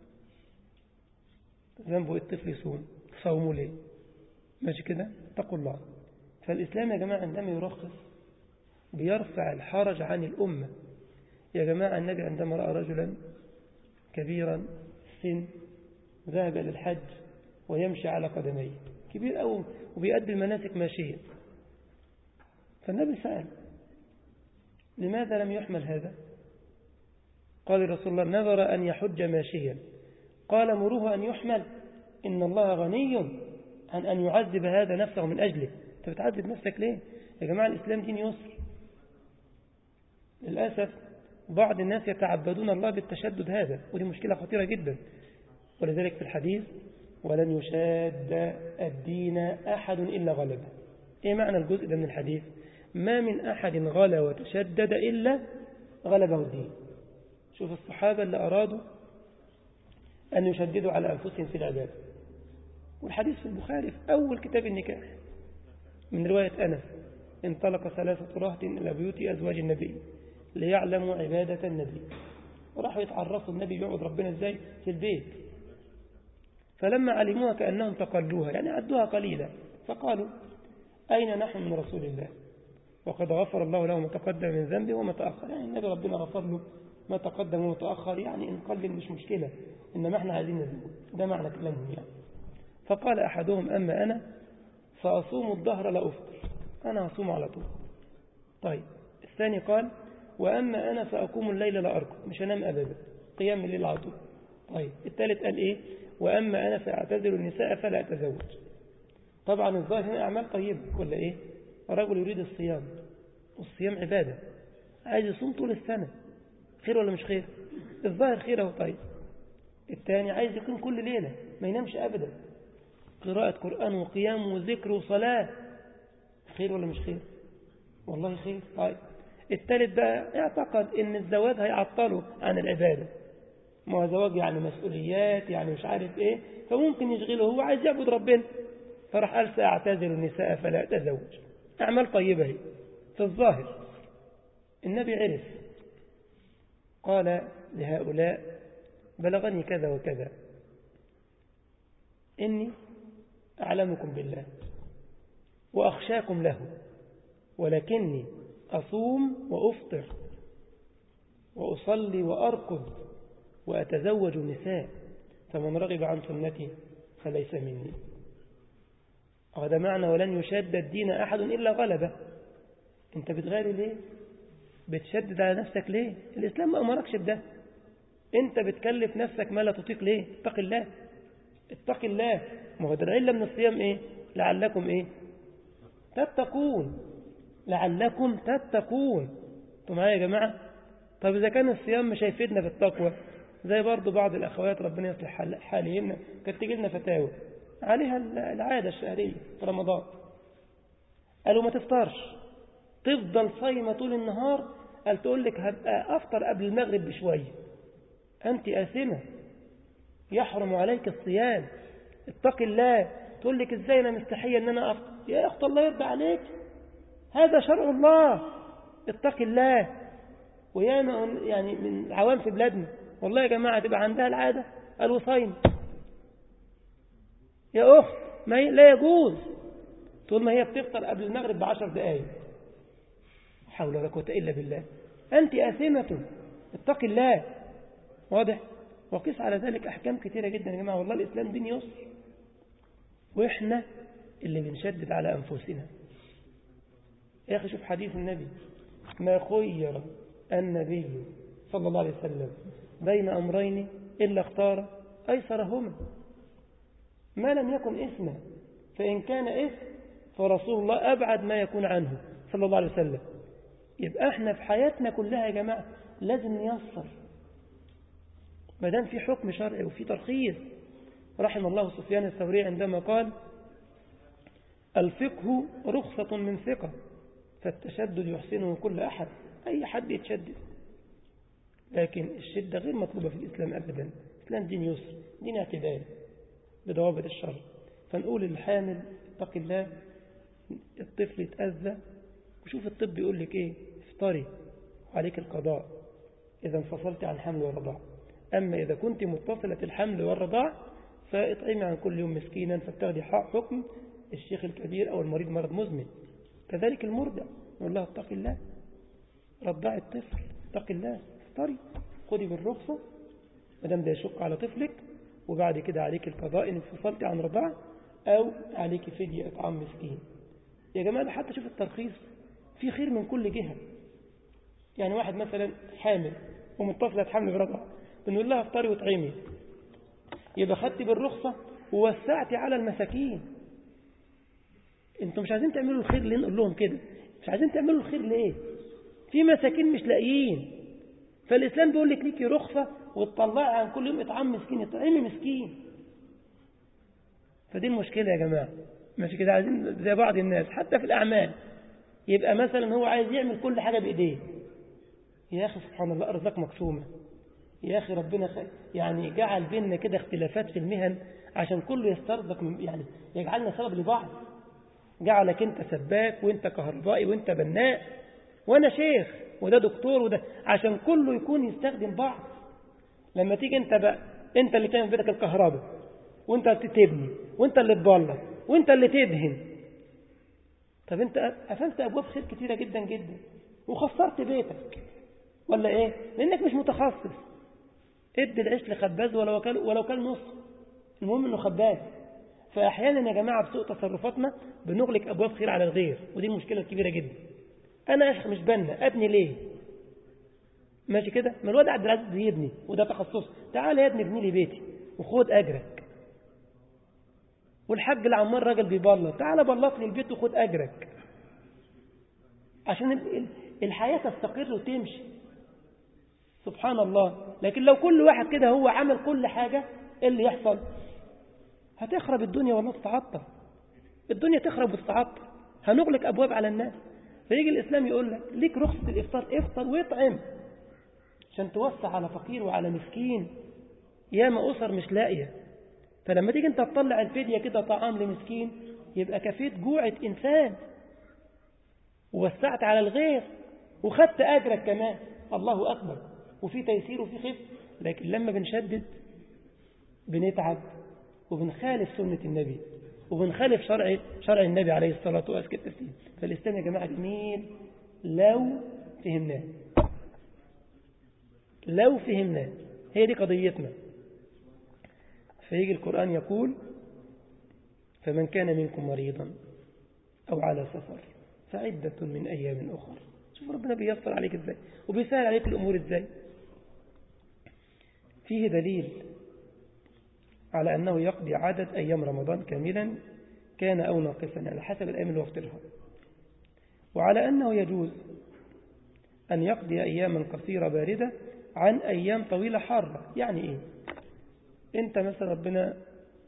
ذنبه الطفل يصوم صومه ليه ماشي كده اتقوا الله فالإسلام يا جماعة عندما يرخص بيرفع الحرج عن الأمة يا جماعة النبي عندما رأى رجلا كبيرا السن ذهب إلى الحج ويمشي على قدميه كبير أو وبيأدي المناسك ماشيا فالنبي سأل لماذا لم يحمل هذا قال رسول الله نظر أن يحج ماشيا قال مروه أن يحمل إن الله غني عن أن يعذب هذا نفسه من أجله أنت بتعذب نفسك ليه يا جماعة الإسلام دين يسر للأسف بعض الناس يتعبدون الله بالتشدد هذا ودي مشكلة خطيرة جدا ولذلك في الحديث ولن يشاد الدين أحد إلا غلبه إيه معنى الجزء ده من الحديث ما من أحد غلا وتشدد إلا غلبه الدين شوف الصحابة اللي أرادوا أن يشددوا على أنفسهم في العبادة والحديث في البخاري في أول كتاب النكاح من رواية أنس انطلق ثلاثة رهط إلى بيوت أزواج النبي ليعلموا عبادة النبي وراحوا يتعرفوا النبي بيعبد ربنا ازاي في البيت فلما علموها كأنهم تقلوها يعني عدوها قليلا فقالوا أين نحن من رسول الله وقد غفر الله له ما تقدم من ذنبه وما تأخر يعني النبي ربنا غفر له ما تقدم وما تأخر يعني إن قلل مش مشكلة إنما احنا عايزين نزود ده معنى كلامهم يعني فقال أحدهم أما أنا فأصوم الظهر لا أفطر أنا أصوم على طول طيب الثاني قال وأما أنا فأقوم الليل لا أركض مش أنام أبدا قيام الليل على طول طيب الثالث قال إيه وأما أنا فأعتذر النساء فلا أتزوج طبعا الظاهر هنا أعمال طيبة ولا إيه الرجل يريد الصيام والصيام عبادة عايز يصوم طول السنة خير ولا مش خير الظاهر خير اهو طيب الثاني عايز يقيم كل ليلة ما ينامش أبدا قراءة قرآن وقيام وذكر وصلاة خير ولا مش خير والله خير طيب الثالث بقى اعتقد ان الزواج هيعطله عن العبادة ما هو زواج يعني مسؤوليات يعني مش عارف ايه فممكن يشغله هو عايز يعبد ربنا فراح قال سأعتزل النساء فلا أتزوج أعمال طيبة هي في الظاهر النبي عرف قال لهؤلاء بلغني كذا وكذا إني أعلمكم بالله وأخشاكم له ولكني أصوم وأفطر وأصلي وأرقد وأتزوج النساء فمن رغب عن سنتي فليس مني هذا معنى ولن يشد الدين أحد إلا غلبه أنت بتغالي ليه بتشدد على نفسك ليه الإسلام ما أمركش بده أنت بتكلف نفسك ما لا تطيق ليه اتق الله اتق الله ما هو ده العلة من الصيام إيه لعلكم إيه تتقون لعلكم تتقون انتوا معايا يا جماعة طب إذا كان الصيام مش هيفيدنا في التقوى زي برضو بعض الأخوات ربنا يصلح حالهن كانت تجي لنا فتاوى عليها العادة الشهرية في رمضان قالوا ما تفطرش تفضل صايمة طول النهار قال تقول لك هبقى أفطر قبل المغرب بشوية أنت آثمة يحرم عليك الصيام اتق الله تقول لك ازاي انا مستحية ان انا افطر يا اخت الله يرضى عليك هذا شرع الله اتق الله وياما يعني من العوام في بلادنا والله يا جماعة تبقى عندها العادة قالوا صايم يا أخت ما ي... لا يجوز طول ما هي بتفطر قبل المغرب بعشر دقايق حول ولا قوة إلا بالله أنت آثمة اتق الله واضح وقيس على ذلك أحكام كثيرة جدا يا جماعة والله الإسلام دين يسر وإحنا اللي بنشدد على أنفسنا يا أخي شوف حديث النبي ما خير النبي صلى الله عليه وسلم بين أمرين إلا اختار أيسرهما ما لم يكن إثما فإن كان إثم فرسول الله أبعد ما يكون عنه صلى الله عليه وسلم يبقى احنا في حياتنا كلها يا جماعة لازم نيسر ما دام في حكم شرعي وفي ترخيص رحم الله سفيان الثوري عندما قال الفقه رخصة من ثقة فالتشدد يحسنه كل أحد أي حد يتشدد لكن الشدة غير مطلوبة في الإسلام أبدا الإسلام دين يسر دين اعتدال بضوابط الشرع فنقول للحامل اتق الله الطفل يتأذى وشوف الطب يقول لك ايه افطري وعليك القضاء إذا انفصلت عن حمل ورضاع أما إذا كنت متصلة الحمل والرضاع فاطعمي عن كل يوم مسكينا فبتاخدي حكم الشيخ الكبير أو المريض مرض مزمن كذلك المرضع نقول لها اتق الله رضعي الطفل اتق الله افطري خدي بالرخصة مدام ده يشق على طفلك وبعد كده عليك القضاء إن انفصلت عن رضاع أو عليك فدية إطعام مسكين يا جماعة ده حتى شوف الترخيص في خير من كل جهة يعني واحد مثلا حامل ومتصلة حمل برضع بنقول لها افطري وطعمي يبقى خدتي بالرخصة ووسعتي على المساكين انتوا مش عايزين تعملوا الخير ليه نقول لهم كده مش عايزين تعملوا الخير ليه في مساكين مش لاقيين فالإسلام بيقول لك ليكي رخصة وتطلعي عن كل يوم إطعام مسكين اطعمي مسكين فدي المشكلة يا جماعة مش كده عايزين زي بعض الناس حتى في الأعمال يبقى مثلا هو عايز يعمل كل حاجة بإيديه يا أخي سبحان الله أرزاق مقسومة يا أخي ربنا خ... يعني جعل بيننا كده اختلافات في المهن عشان كله يسترزق من يعني يجعلنا سبب لبعض جعلك انت سباك وانت كهربائي وانت بناء وانا شيخ وده دكتور وده عشان كله يكون يستخدم بعض لما تيجي انت بقى انت اللي تعمل بيتك الكهرباء وانت اللي تبني وانت اللي تبلط وانت اللي تدهن طب انت قفلت ابواب خير كتيره جدا جدا وخسرت بيتك ولا ايه لانك مش متخصص ادي العيش لخباز ولو كان ولو كان نص المهم انه خباز فاحيانا يا جماعه بسوء تصرفاتنا بنغلق ابواب خير على الغير ودي المشكله الكبيره جدا انا مش بنا ابني ليه ماشي كده ما الواد عبد العزيز بيبني وده تخصصه تعال يا ابني ابني لي بيتي وخد اجرك والحاج العمار راجل بيبلط تعال بلط لي البيت وخد اجرك عشان الحياه تستقر وتمشي سبحان الله لكن لو كل واحد كده هو عمل كل حاجه ايه اللي يحصل هتخرب الدنيا والله تتعطل الدنيا تخرب وتتعطل هنغلق ابواب على الناس فيجي الاسلام يقول لك ليك رخصه الافطار افطر واطعم عشان توسع على فقير وعلى مسكين ياما أسر مش لاقية فلما تيجي انت تطلع الفدية كده طعام لمسكين يبقى كفيت جوعة إنسان ووسعت على الغير وخدت أجرك كمان الله أكبر وفي تيسير وفي خف لكن لما بنشدد بنتعب وبنخالف سنة النبي وبنخالف شرع شرع النبي عليه الصلاة والسلام فالإسلام يا جماعة جميل لو فهمناه لو فهمناه هي دي قضيتنا فيجي القرآن يقول فمن كان منكم مريضا أو على سفر فعدة من أيام أخرى شوف ربنا بيسر عليك إزاي وبيسهل عليك الأمور إزاي فيه دليل على أنه يقضي عدد أيام رمضان كاملا كان أو ناقصا على حسب الأيام اللي وقتها وعلى أنه يجوز أن يقضي أياما قصيرة باردة عن أيام طويلة حارة يعني إيه أنت مثلا ربنا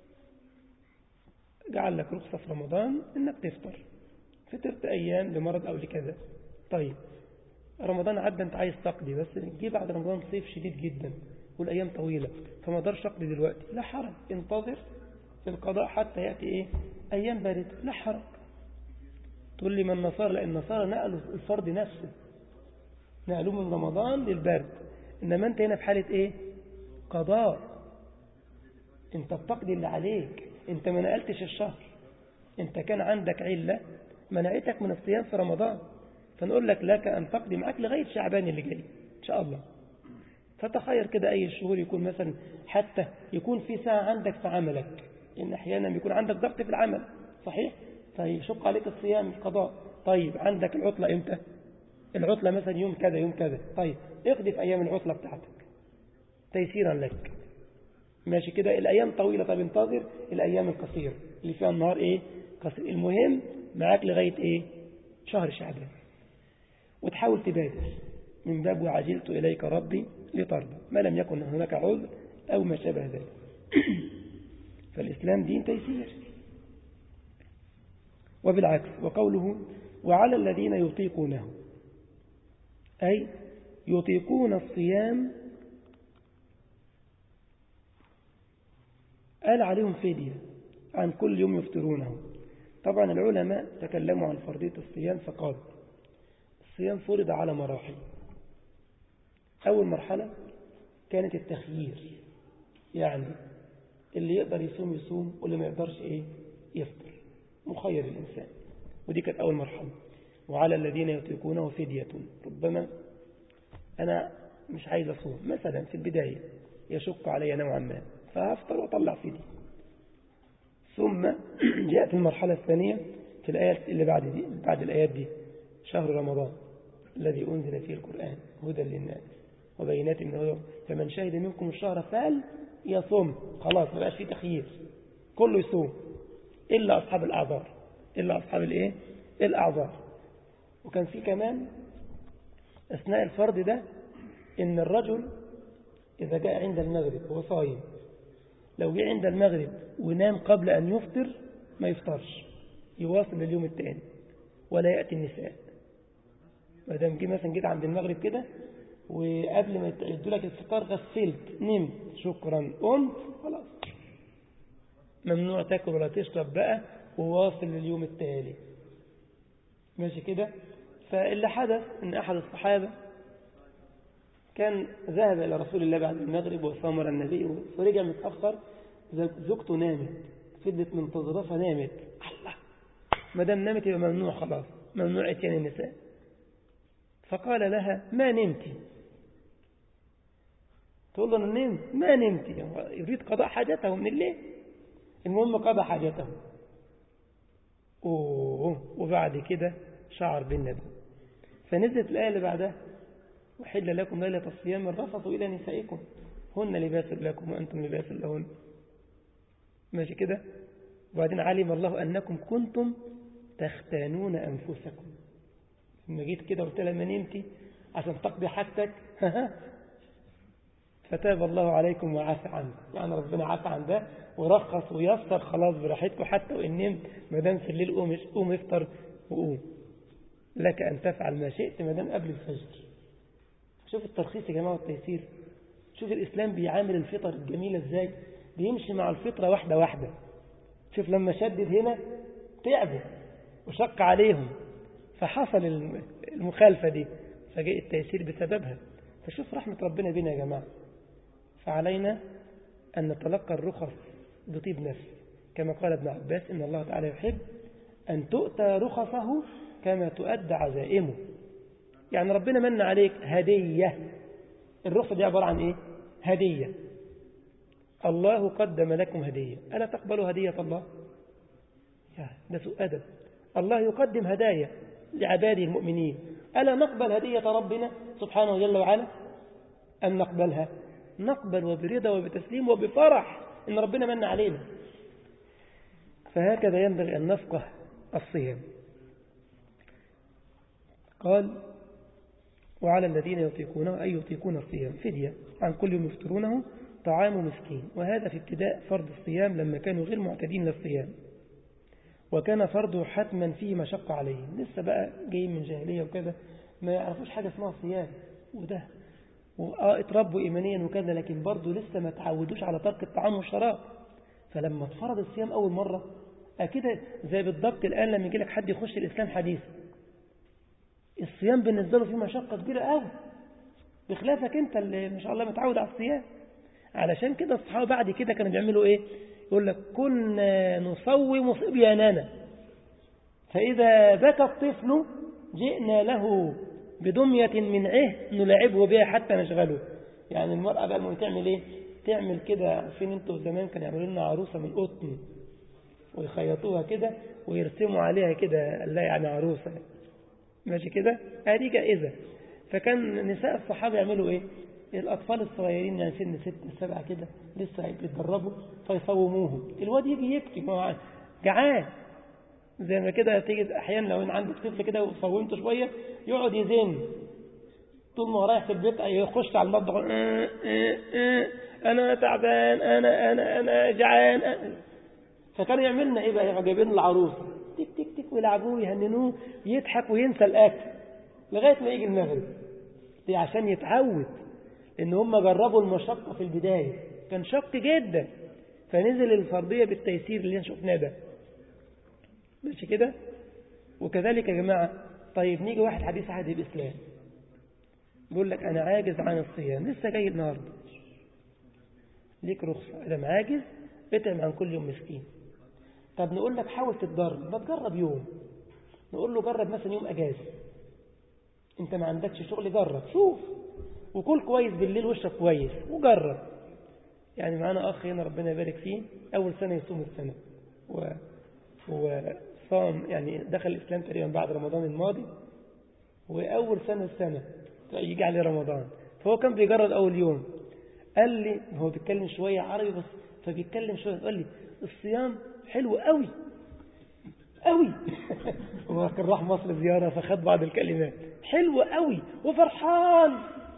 جعل لك رخصة في رمضان أنك تفطر فطرت أيام لمرض أو لكذا طيب رمضان عدى أنت عايز تقضي بس جه بعد رمضان صيف شديد جدا والأيام طويلة فما اقدرش أقضي دلوقتي لا حرج انتظر في القضاء حتى يأتي إيه أيام باردة لا حرج تقول لي ما النصارى لأن النصارى نقلوا الفرض نفسه نقلوه من رمضان للبرد إنما أنت هنا في حالة إيه قضاء أنت بتقضي اللي عليك أنت ما نقلتش الشهر أنت كان عندك علة منعتك من الصيام في رمضان فنقول لك لك أن تقضي معك لغاية شعبان اللي جاي إن شاء الله فتخير كده أي شهور يكون مثلا حتى يكون في ساعة عندك في عملك إن أحيانا بيكون عندك ضغط في العمل صحيح فيشق عليك الصيام القضاء طيب عندك العطلة إمتى العطلة مثلا يوم كذا يوم كذا طيب اقضي في أيام العطلة بتاعتك تيسيرا لك ماشي كده الأيام طويلة طب انتظر الأيام القصيرة اللي فيها النهار إيه قصير المهم معاك لغاية إيه شهر شعبان وتحاول تبادر من باب وعجلت إليك ربي لترضى ما لم يكن هناك عذر أو ما شابه ذلك فالإسلام دين تيسير وبالعكس وقوله وعلى الذين يطيقونه أي يطيقون الصيام قال عليهم فدية عن كل يوم يفطرونه طبعا العلماء تكلموا عن فرضية الصيام فقال الصيام فرض على مراحل أول مرحلة كانت التخيير يعني اللي يقدر يصوم يصوم واللي ما يقدرش إيه يفطر مخير الإنسان ودي كانت أول مرحلة وعلى الذين يطيقونه فدية ربما أنا مش عايز أصوم مثلا في البداية يشق علي نوعا ما فهفطر وأطلع فدية ثم جاءت المرحلة الثانية في الآيات اللي بعد دي بعد الآيات دي شهر رمضان الذي أنزل فيه القرآن هدى للناس وبينات من هدى فمن شهد منكم الشهر فال يصوم خلاص ما بقاش فيه تخيير كله يصوم إلا أصحاب الأعذار إلا أصحاب الإيه الأعذار وكان في كمان أثناء الفرض ده إن الرجل إذا جاء عند المغرب هو صايم لو جاء عند المغرب ونام قبل أن يفطر ما يفطرش يواصل اليوم الثاني ولا يأتي النساء ما دام جه مثلا جيت عند المغرب كده وقبل ما يدوا لك الفطار غسلت نمت شكرا قمت خلاص ممنوع تاكل ولا تشرب بقى وواصل لليوم التالي ماشي كده فاللي حدث ان احد الصحابة كان ذهب إلى رسول الله بعد المغرب وصامر النبي ورجع متأخر زوجته نامت فضلت منتظرة فنامت الله ما دام نامت يبقى ممنوع خلاص ممنوع اتيان النساء فقال لها ما نمتي تقول له انا نمت ما نمت يريد قضاء حاجته من الليل المهم قضى حاجته أوه وبعد كده شعر بالنبي فنزلت الآية اللي بعدها وحل لكم ليلة الصيام الرفث إلى نسائكم هن لباس لكم وأنتم لباس لهن ماشي كده وبعدين علم الله أنكم كنتم تختانون أنفسكم لما جيت كده قلت لها ما نمتي عشان تقضي حاجتك فتاب الله عليكم وعافى عنكم يعني ربنا عافى عن ده ورخص ويسر خلاص براحتكم حتى وإن نمت ما دام في الليل قوم قوم افطر وقوم لك أن تفعل ما شئت ما دام قبل الفجر شوف الترخيص يا جماعة والتيسير شوف الإسلام بيعامل الفطر الجميلة ازاي بيمشي مع الفطرة واحدة واحدة شوف لما شدد هنا تعبوا وشق عليهم فحصل المخالفة دي فجاء التيسير بسببها فشوف رحمة ربنا بنا يا جماعة فعلينا أن نتلقى الرخص بطيب نفس كما قال ابن عباس إن الله تعالى يحب أن تؤتى رخصه كما تؤدى عزائمه يعني ربنا من عليك هدية الرخصة دي عبارة عن إيه هدية الله قدم لكم هدية ألا تقبلوا هدية الله يا ده سوء أدب الله يقدم هدايا لعباده المؤمنين ألا نقبل هدية ربنا سبحانه جل وعلا أم نقبلها نقبل وبرضا وبتسليم وبفرح إن ربنا من علينا فهكذا ينبغي أن نفقه الصيام قال وعلى الذين يطيقونه أي يطيقون الصيام فدية عن كل يوم يفطرونه طعام مسكين وهذا في ابتداء فرض الصيام لما كانوا غير معتدين للصيام وكان فرضه حتما فيه مشقة عليهم لسه بقى جايين من جاهلية وكذا ما يعرفوش حاجة اسمها صيام وده وآه اتربوا إيمانيا وكذا لكن برضه لسه ما تعودوش على ترك الطعام والشراب فلما اتفرض الصيام أول مرة أكيد زي بالضبط الآن لما يجي لك حد يخش الإسلام حديث الصيام بالنسبة له فيه مشقة كبيرة قوي بخلافك أنت اللي ما شاء الله متعود على الصيام علشان كده الصحابة بعد كده كانوا بيعملوا إيه يقول لك كنا نصوم صبياننا فإذا بكى الطفل جئنا له بدمية من عه نلعبه بها حتى نشغله يعني المرأة بقى لما تعمل ايه تعمل كده عارفين انتوا زمان كانوا يعملوا لنا عروسة من قطن ويخيطوها كده ويرسموا عليها كده لا يعني عروسة ماشي كده هذه جائزة فكان نساء الصحابة يعملوا ايه الأطفال الصغيرين يعني سن ست سبعة كده لسه بيتدربوا فيصوموهم الواد يجي يبكي ما جعان زي ما كده تيجي أحيانا لو إن عندك طفل كده وصومته شوية يقعد يزن طول ما رايح في البيت يخش على المطبخ اه اه اه أنا تعبان أنا أنا أنا جعان فكانوا يعملنا إيه بقى جايبين العروس تك تك تك ويلعبوه يهننوه يضحك وينسى الأكل لغاية ما يجي المغرب دي عشان يتعود إن هم جربوا المشقة في البداية كان شق جدا فنزل الفرضية بالتيسير اللي شفناه ده ماشي كده وكذلك يا جماعة طيب نيجي واحد حديث عهد الإسلام بيقول لك أنا عاجز عن الصيام لسه جاي النهاردة ليك رخصة إذا عاجز اطعم عن كل يوم مسكين طب نقول لك حاول تتدرب ما تجرب يوم نقول له جرب مثلا يوم أجازة انت ما عندكش شغل جرب شوف وكل كويس بالليل واشرب كويس وجرب يعني معانا أخ هنا ربنا يبارك فيه أول سنة يصوم السنة و... وصام يعني دخل الإسلام تقريبا بعد رمضان الماضي وأول سنة السنة يجي عليه رمضان فهو كان بيجرد أول يوم قال لي هو بيتكلم شوية عربي بس فبيتكلم شوية قال لي الصيام حلو قوي قوي هو كان راح مصر زيارة فخد بعض الكلمات حلو قوي وفرحان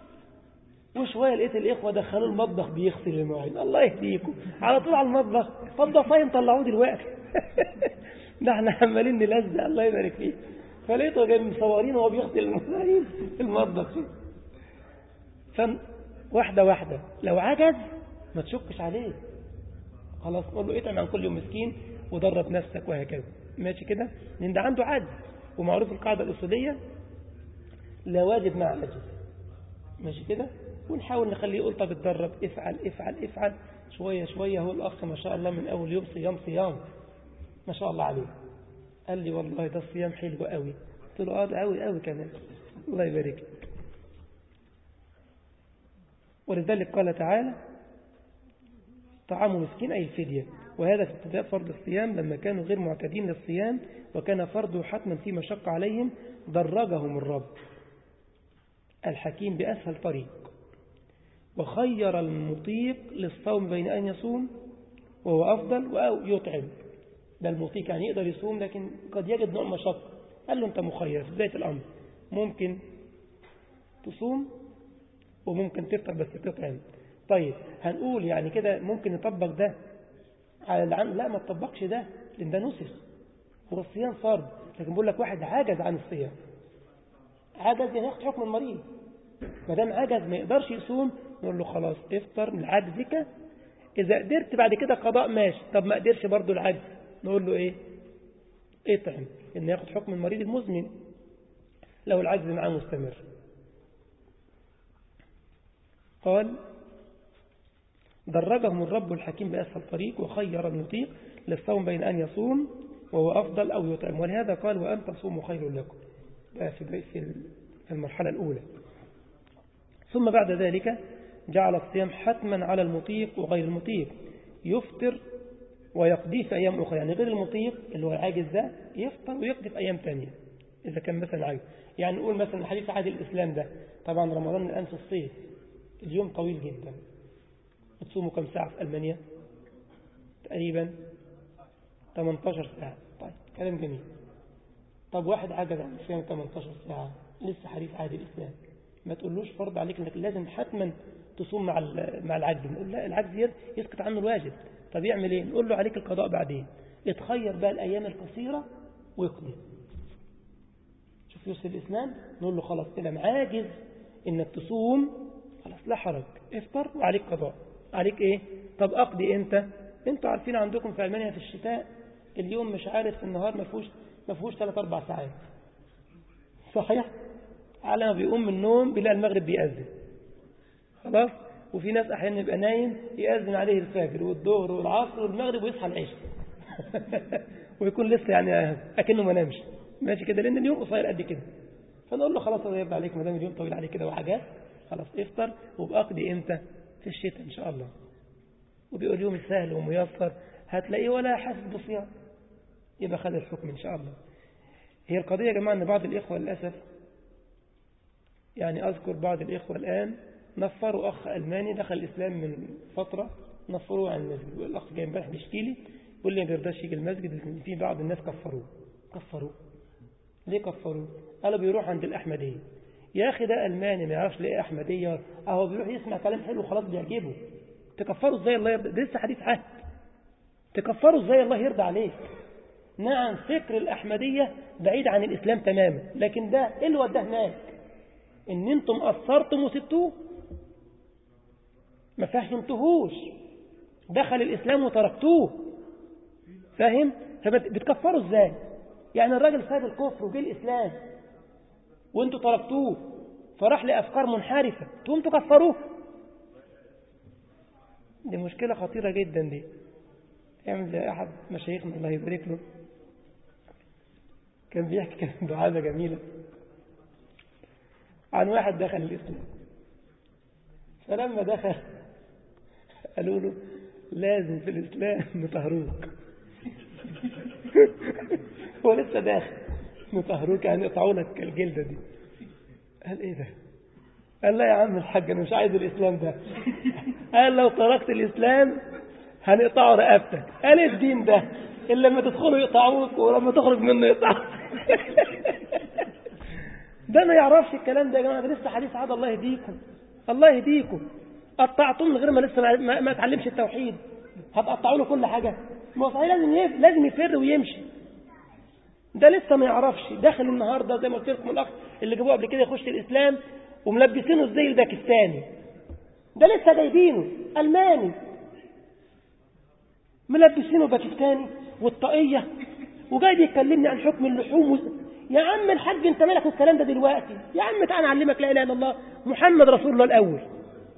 وشوية لقيت الإخوة دخلوا المطبخ بيغسل المواعين الله يهديكم على طول على المطبخ طب ده صايم طلعوه دلوقتي ده احنا عمالين نلزق الله يبارك فيه فلقيته جاي مصورين وهو بيغسل المواعين في المطبخ فن واحدة واحدة لو عجز ما تشكش عليه خلاص قول له اطعم عن كل يوم مسكين ودرب نفسك وهكذا ماشي كده لان ده عنده عجز ومعروف القاعدة الأصولية لا واجب مع عجز ماشي كده ونحاول نخليه يقول طب اتدرب افعل افعل افعل شوية شوية هو الأخ ما شاء الله من أول يوم صيام صيام ما شاء الله عليه قال لي والله ده الصيام حلو قوي قلت له اه ده قوي قوي كمان الله يبارك لك ولذلك قال تعالى طعام مسكين أي الفدية وهذا في ابتداء فرض الصيام لما كانوا غير معتادين للصيام وكان فرضه حتما في مشقة عليهم درجهم الرب الحكيم بأسهل طريق وخير المطيق للصوم بين أن يصوم وهو أفضل أو يطعم ده المطيق يعني يقدر يصوم لكن قد يجد نوع مشقة قال له أنت مخير في بداية الأمر ممكن تصوم وممكن تفطر بس تطعم طيب هنقول يعني كده ممكن نطبق ده على العام لا ما تطبقش ده لأن ده نسخ هو الصيام فرض لكن بقول لك واحد عجز عن الصيام عجز يعني ياخد حكم المريض ما دام عجز ما يقدرش يصوم نقول له خلاص افطر من عجزك إذا قدرت بعد كده قضاء ماشي طب ما قدرش برضه العجز نقول له إيه اطعم إن ياخد حكم المريض المزمن لو العجز معاه مستمر قال درجهم الرب الحكيم بأسهل طريق وخير المطيق للصوم بين أن يصوم وهو أفضل أو يطعم ولهذا قال وأن تصوموا خير لكم ده في المرحلة الأولى ثم بعد ذلك جعل الصيام حتما على المطيق وغير المطيق يفطر ويقضي في أيام أخرى يعني غير المطيق اللي هو العاجز ده يفطر ويقضي في أيام تانية إذا كان مثلا عاجز يعني نقول مثلا حديث عهد الإسلام ده طبعا رمضان الآن في الصيف اليوم طويل جدا بتصوموا كم ساعة في ألمانيا تقريبا 18 ساعة طيب كلام جميل طب واحد عجز عن الصيام 18 ساعة لسه حديث عهد الإسلام ما تقولوش فرض عليك انك لازم حتما تصوم مع مع العجز نقول لا العجز يسقط عنه الواجب طب يعمل ايه نقول له عليك القضاء بعدين اتخير بقى الايام القصيرة ويقضي شوف يوسف الاسلام نقول له خلاص كده عاجز انك تصوم خلاص لا حرج افطر وعليك قضاء عليك ايه طب اقضي امتى انتوا عارفين عندكم في المانيا في الشتاء اليوم مش عارف في النهار ما فيهوش ما فيهوش 3 4 ساعات صحيح على ما بيقوم من النوم بيلاقي المغرب بيأذن خلاص وفي ناس احيانا يبقى نايم يأذن عليه الفجر والظهر والعصر والمغرب ويصحى العشاء ويكون لسه يعني اكنه ما نامش ماشي كده لان اليوم قصير قد كده فنقول له خلاص الله يرضى عليك ما دام اليوم طويل عليك كده وحاجات خلاص افطر وبأقضي امتى في الشتاء ان شاء الله وبيقول يوم سهل وميسر هتلاقيه ولا حاسس بصيام يبقى خد الحكم ان شاء الله هي القضية يا جماعة ان بعض الاخوة للأسف يعني أذكر بعض الإخوة الآن نفروا أخ ألماني دخل الإسلام من فترة نفروه عن المسجد والأخ جاي امبارح بيشكي لي يقول لي ما بيرضاش يجي المسجد لأن في بعض الناس كفروه كفروه ليه كفروه؟ قالوا بيروح عند الأحمدية يا أخي ده ألماني ما يعرفش ليه أحمدية أهو بيروح يسمع كلام حلو وخلاص بيعجبه تكفروا ازاي الله يرضى ده لسه حديث عهد تكفروا ازاي الله يرضى عليك نعم فكر الأحمدية بعيد عن الإسلام تماما لكن ده إيه اللي وداه هناك ان انتم قصرتم وسبتوه ما فهمتهوش دخل الاسلام وتركتوه فاهم فبتكفروا ازاي يعني الراجل ساب الكفر وجه الاسلام وانتوا تركتوه فراح لافكار منحرفه تقوم تكفروه دي مشكله خطيره جدا دي يعمل زي احد مشايخنا الله يبارك له كان بيحكي كان دعابه جميله عن واحد دخل الإسلام فلما دخل قالوا له لازم في الإسلام نطهروك هو لسه داخل نطهروك يعني يقطعوا لك الجلدة دي قال ايه ده قال لا يا عم الحاج انا مش عايز الاسلام ده قال لو تركت الاسلام هنقطعوا رقبتك قال ايه الدين ده اللي لما تدخلوا يقطعوك ولما تخرج منه يقطعوك ده ما يعرفش الكلام ده يا جماعه ده لسه حديث عاد الله يهديكم الله يهديكم قطعتم من غير ما لسه ما, ما اتعلمش التوحيد هتقطعوا له كل حاجه ما هو صحيح لازم يف... لازم يفر ويمشي ده لسه ما يعرفش داخل النهارده زي ما قلت لكم الاخ اللي جابوه قبل كده يخش الاسلام وملبسينه الزي الباكستاني ده لسه جايبينه الماني ملبسينه باكستاني والطاقيه وجاي بيكلمني عن حكم اللحوم وز... يا عم الحاج انت مالك الكلام ده دلوقتي يا عم تعالى اعلمك لا اله الا الله محمد رسول الله الاول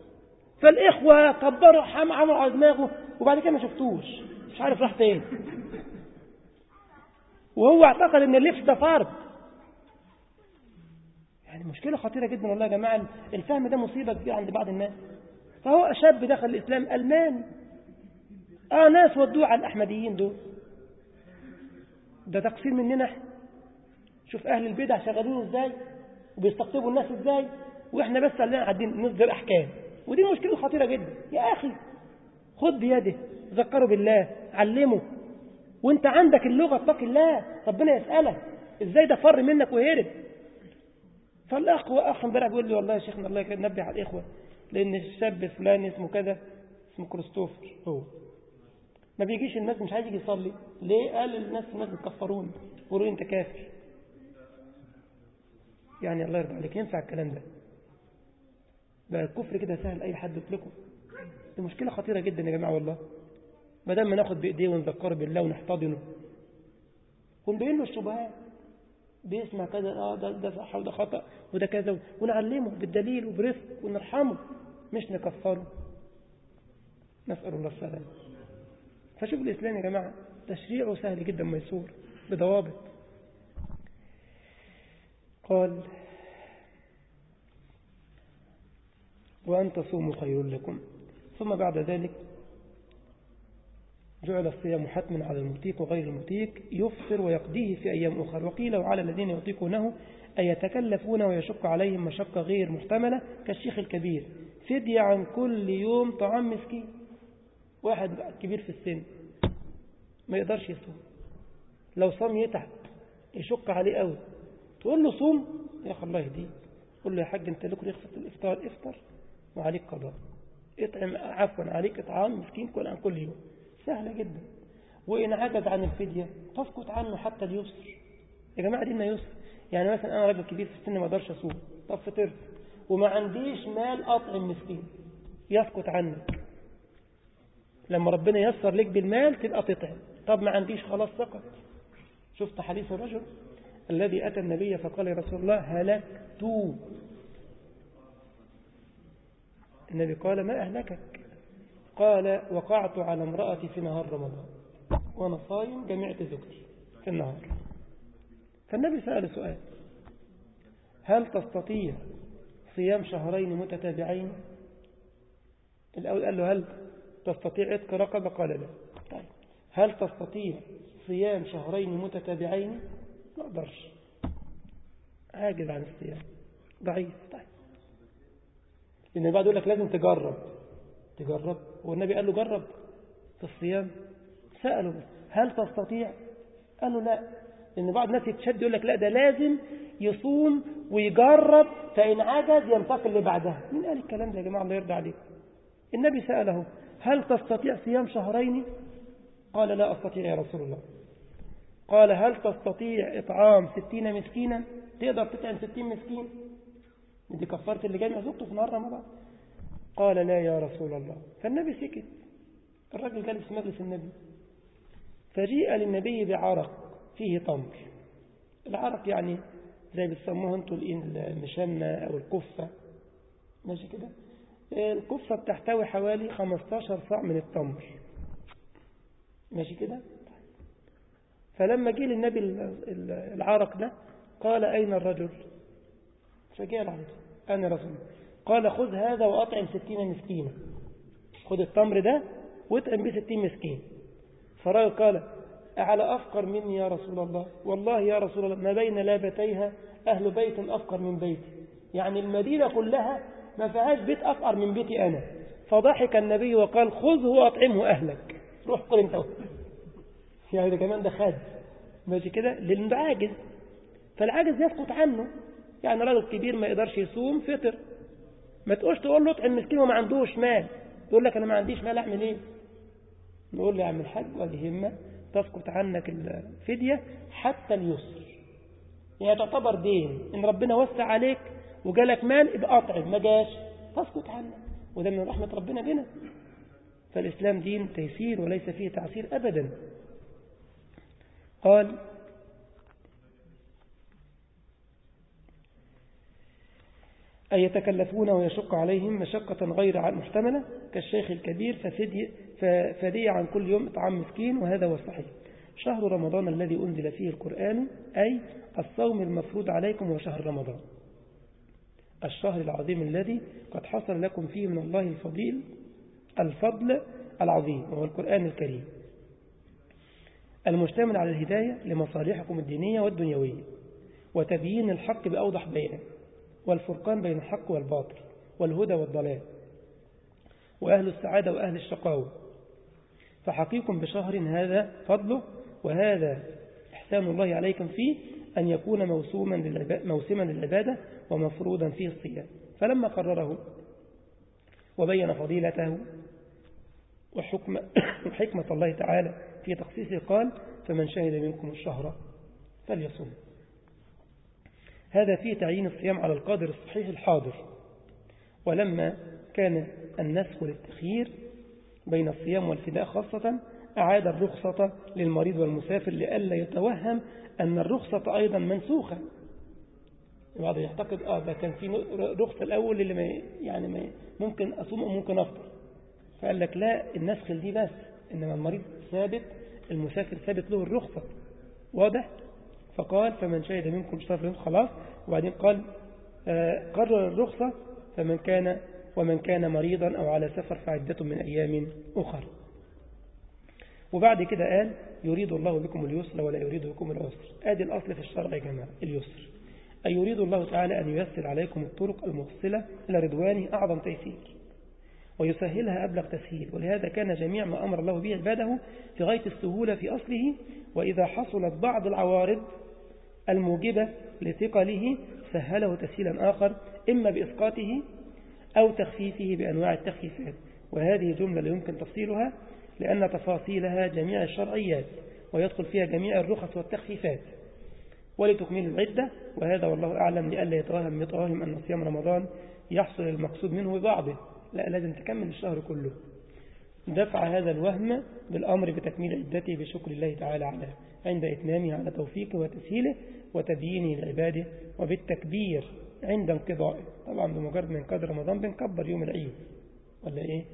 فالإخوة كبروا حم عمروا على دماغه وبعد كده ما شفتوش مش عارف راح فين وهو اعتقد ان اللبس ده فرض يعني مشكلة خطيرة جدا والله يا جماعة الفهم ده مصيبة كبيرة عند بعض الناس فهو شاب دخل الإسلام ألماني آه ناس ودوه على الأحمديين دول ده تقصير مننا احنا شوف أهل البدع شغالين ازاي وبيستقطبوا الناس ازاي واحنا بس علينا قاعدين نصدر أحكام ودي مشكلة خطيرة جدا يا أخي خد بيده ذكره بالله علمه وانت عندك اللغة اتق الله ربنا يسألك ازاي ده فر منك وهرب فالأخ وأخ امبارح بيقول لي والله يا شيخنا الله يكرمك نبه على الإخوة لأن الشاب فلان اسمه كذا اسمه كريستوفر هو ما بيجيش الناس مش عايز يجي يصلي ليه قال الناس الناس بتكفرون يقولوا انت كافر يعني الله يرضى عليك ينفع الكلام ده بقى الكفر كده سهل اي حد يطلقه دي مشكله خطيره جدا يا جماعه والله ما دام ناخد بايديه ونذكره بالله ونحتضنه ونبين له الشبهات بيسمع كذا اه ده ده صح وده خطا وده كذا ونعلمه بالدليل وبرفق ونرحمه مش نكفره نسال الله السلامه فشوف الإسلام يا جماعة تشريعه سهل جدا ميسور بضوابط قال وأن تصوموا خير لكم ثم بعد ذلك جعل الصيام حتما على المطيق وغير المطيق يفطر ويقضيه في أيام أخرى وقيل وعلى الذين يطيقونه أن يتكلفون ويشق عليهم مشقة غير محتملة كالشيخ الكبير فدية عن كل يوم طعام مسكين واحد كبير في السن ما يقدرش يصوم لو صام يتعب يشق عليه قوي تقول له صوم يا اخي الله يهديك قول له يا حاج انت لك رخصة الافطار افطر وعليك قضاء اطعم عفوا عليك اطعام مسكين كل عن كل يوم سهلة جدا وإن عجز عن الفدية تسقط عنه حتى اليسر يا جماعة ديننا يسر يعني مثلا أنا راجل كبير في السن ما أقدرش أصوم طب فطرت وما عنديش مال أطعم مسكين يسقط عنك لما ربنا يسر لك بالمال تبقى تطعم طب ما عنديش خلاص سقط شفت حديث الرجل الذي أتى النبي فقال يا رسول الله هلكت النبي قال ما أهلكك قال وقعت على امرأتي في نهار رمضان وأنا صايم جمعت زوجتي في النهار فالنبي سأل سؤال هل تستطيع صيام شهرين متتابعين الأول قال له هل تستطيع عتق رقبة قال لا طيب هل تستطيع صيام شهرين متتابعين ما اقدرش عاجز عن الصيام ضعيف طيب لأن بعد يقول لك لازم تجرب تجرب والنبي قال له جرب في الصيام سأله هل تستطيع قال له لا لأن بعض الناس يتشد يقول لك لا ده لازم يصوم ويجرب فإن عجز ينتقل اللي بعدها مين قال الكلام ده يا جماعة الله يرضى عليكم النبي سأله هل تستطيع صيام شهرين قال لا أستطيع يا رسول الله قال هل تستطيع إطعام ستين مسكينا تقدر تطعم ستين مسكين دي كفارة اللي جاي زوجته في نهار رمضان قال لا يا رسول الله فالنبي سكت الرجل جالس في مجلس النبي فجيء للنبي بعرق فيه تمر العرق يعني زي بتسموها انتوا المشنة أو الكفة ماشي كده الكفة بتحتوي حوالي 15 صاع من التمر ماشي كده فلما جه للنبي العرق ده قال أين الرجل فجاء العرق أنا رسول قال خذ هذا وأطعم ستين مسكينا خذ التمر ده واطعم به ستين مسكين فالرجل قال أعلى أفقر مني يا رسول الله والله يا رسول الله ما بين لابتيها أهل بيت أفقر من بيتي يعني المدينة كلها ما فيهاش بيت أفقر من بيتي أنا فضحك النبي وقال خذه وأطعمه أهلك روح قل انت يعني ده كمان ده خاد ماشي كده لأنه ده عاجز فالعاجز يسقط عنه يعني راجل كبير ما يقدرش يصوم فطر ما تقولش تقول له اطعم مسكين وما عندوش مال يقول لك أنا ما عنديش مال أعمل إيه نقول له يا عم الحاج وهذه همة تسقط عنك الفدية حتى اليسر يعني تعتبر دين إن ربنا وسع عليك وجالك مال يبقى أطعم ما جاش تسقط عنك وده من رحمة ربنا بنا فالإسلام دين تيسير وليس فيه تعسير أبدا قال أي يتكلفون ويشق عليهم مشقة غير محتملة كالشيخ الكبير ففدي, فدي عن كل يوم إطعام مسكين وهذا هو الصحيح شهر رمضان الذي أنزل فيه القرآن أي الصوم المفروض عليكم هو شهر رمضان الشهر العظيم الذي قد حصل لكم فيه من الله الفضيل الفضل العظيم وهو القرآن الكريم المشتمل على الهداية لمصالحكم الدينية والدنيوية وتبيين الحق بأوضح بيان والفرقان بين الحق والباطل والهدى والضلال وأهل السعادة وأهل الشقاوة فحقيق بشهر هذا فضله وهذا إحسان الله عليكم فيه أن يكون موسوما موسما للعبادة ومفروضا فيه الصيام فلما قرره وبين فضيلته وحكم وحكمة الله تعالى في تخصيصه قال فمن شهد منكم الشهر فليصوم هذا فيه تعيين الصيام على القادر الصحيح الحاضر ولما كان النسخ للتخيير بين الصيام والفداء خاصة أعاد الرخصة للمريض والمسافر لئلا يتوهم أن الرخصة أيضا منسوخة البعض يعتقد آه ده كان في رخصة الأول اللي ما يعني ما ممكن أصوم وممكن أفطر فقال لك لا النسخ دي بس إنما المريض ثابت المسافر ثابت له الرخصة واضح فقال فمن شهد منكم شهر خلاص وبعدين قال آه قرر الرخصة فمن كان ومن كان مريضا أو على سفر فعدة من أيام أخر وبعد كده قال يريد الله بكم اليسر ولا يريد بكم العسر آدي الأصل في الشرع يا جماعة اليسر أي يريد الله تعالى أن ييسر عليكم الطرق الموصلة إلى رضوانه أعظم تيسير ويسهلها أبلغ تسهيل ولهذا كان جميع ما أمر الله به عباده في غاية السهولة في أصله وإذا حصلت بعض العوارض الموجبة لثقله سهله تسهيلا آخر إما بإسقاطه أو تخفيفه بأنواع التخفيفات وهذه جملة لا يمكن تفصيلها لأن تفاصيلها جميع الشرعيات ويدخل فيها جميع الرخص والتخفيفات ولتكميل العدة وهذا والله أعلم لألا يتوهم يتوهم أن صيام رمضان يحصل المقصود منه ببعضه لا لازم تكمل الشهر كله دفع هذا الوهم بالأمر بتكميل عدته بشكر الله تعالى على عند إتمامه على توفيقه وتسهيله وتبيينه لعباده وبالتكبير عند انقضائه طبعا بمجرد من قدر رمضان بنكبر يوم العيد ولا إيه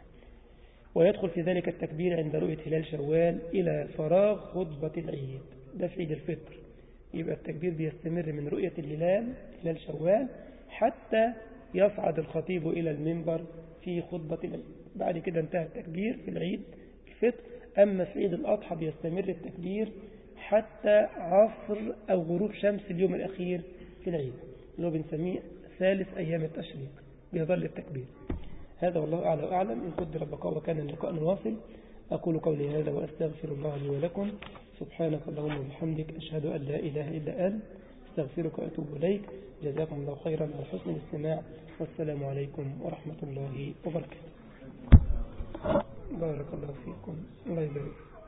ويدخل في ذلك التكبير عند رؤية هلال شوال إلى فراغ خطبة العيد ده في عيد الفطر يبقى التكبير بيستمر من رؤية الهلال هلال شوال حتى يصعد الخطيب إلى المنبر في خطبة العيد بعد كده انتهى التكبير في العيد الفطر أما في عيد الأضحى بيستمر التكبير حتى عصر أو غروب شمس اليوم الأخير في العيد اللي هو بنسميه ثالث أيام التشريق بيظل التكبير هذا والله أعلى وأعلم إن قدر بقاء وكان اللقاء واصل أقول قولي هذا وأستغفر الله لي ولكم سبحانك اللهم وبحمدك أشهد أن لا إله إلا أنت استغفرك وأتوب إليك جزاكم الله خيرا على حسن الاستماع والسلام عليكم ورحمة الله وبركاته بارك الله فيكم الله يبارك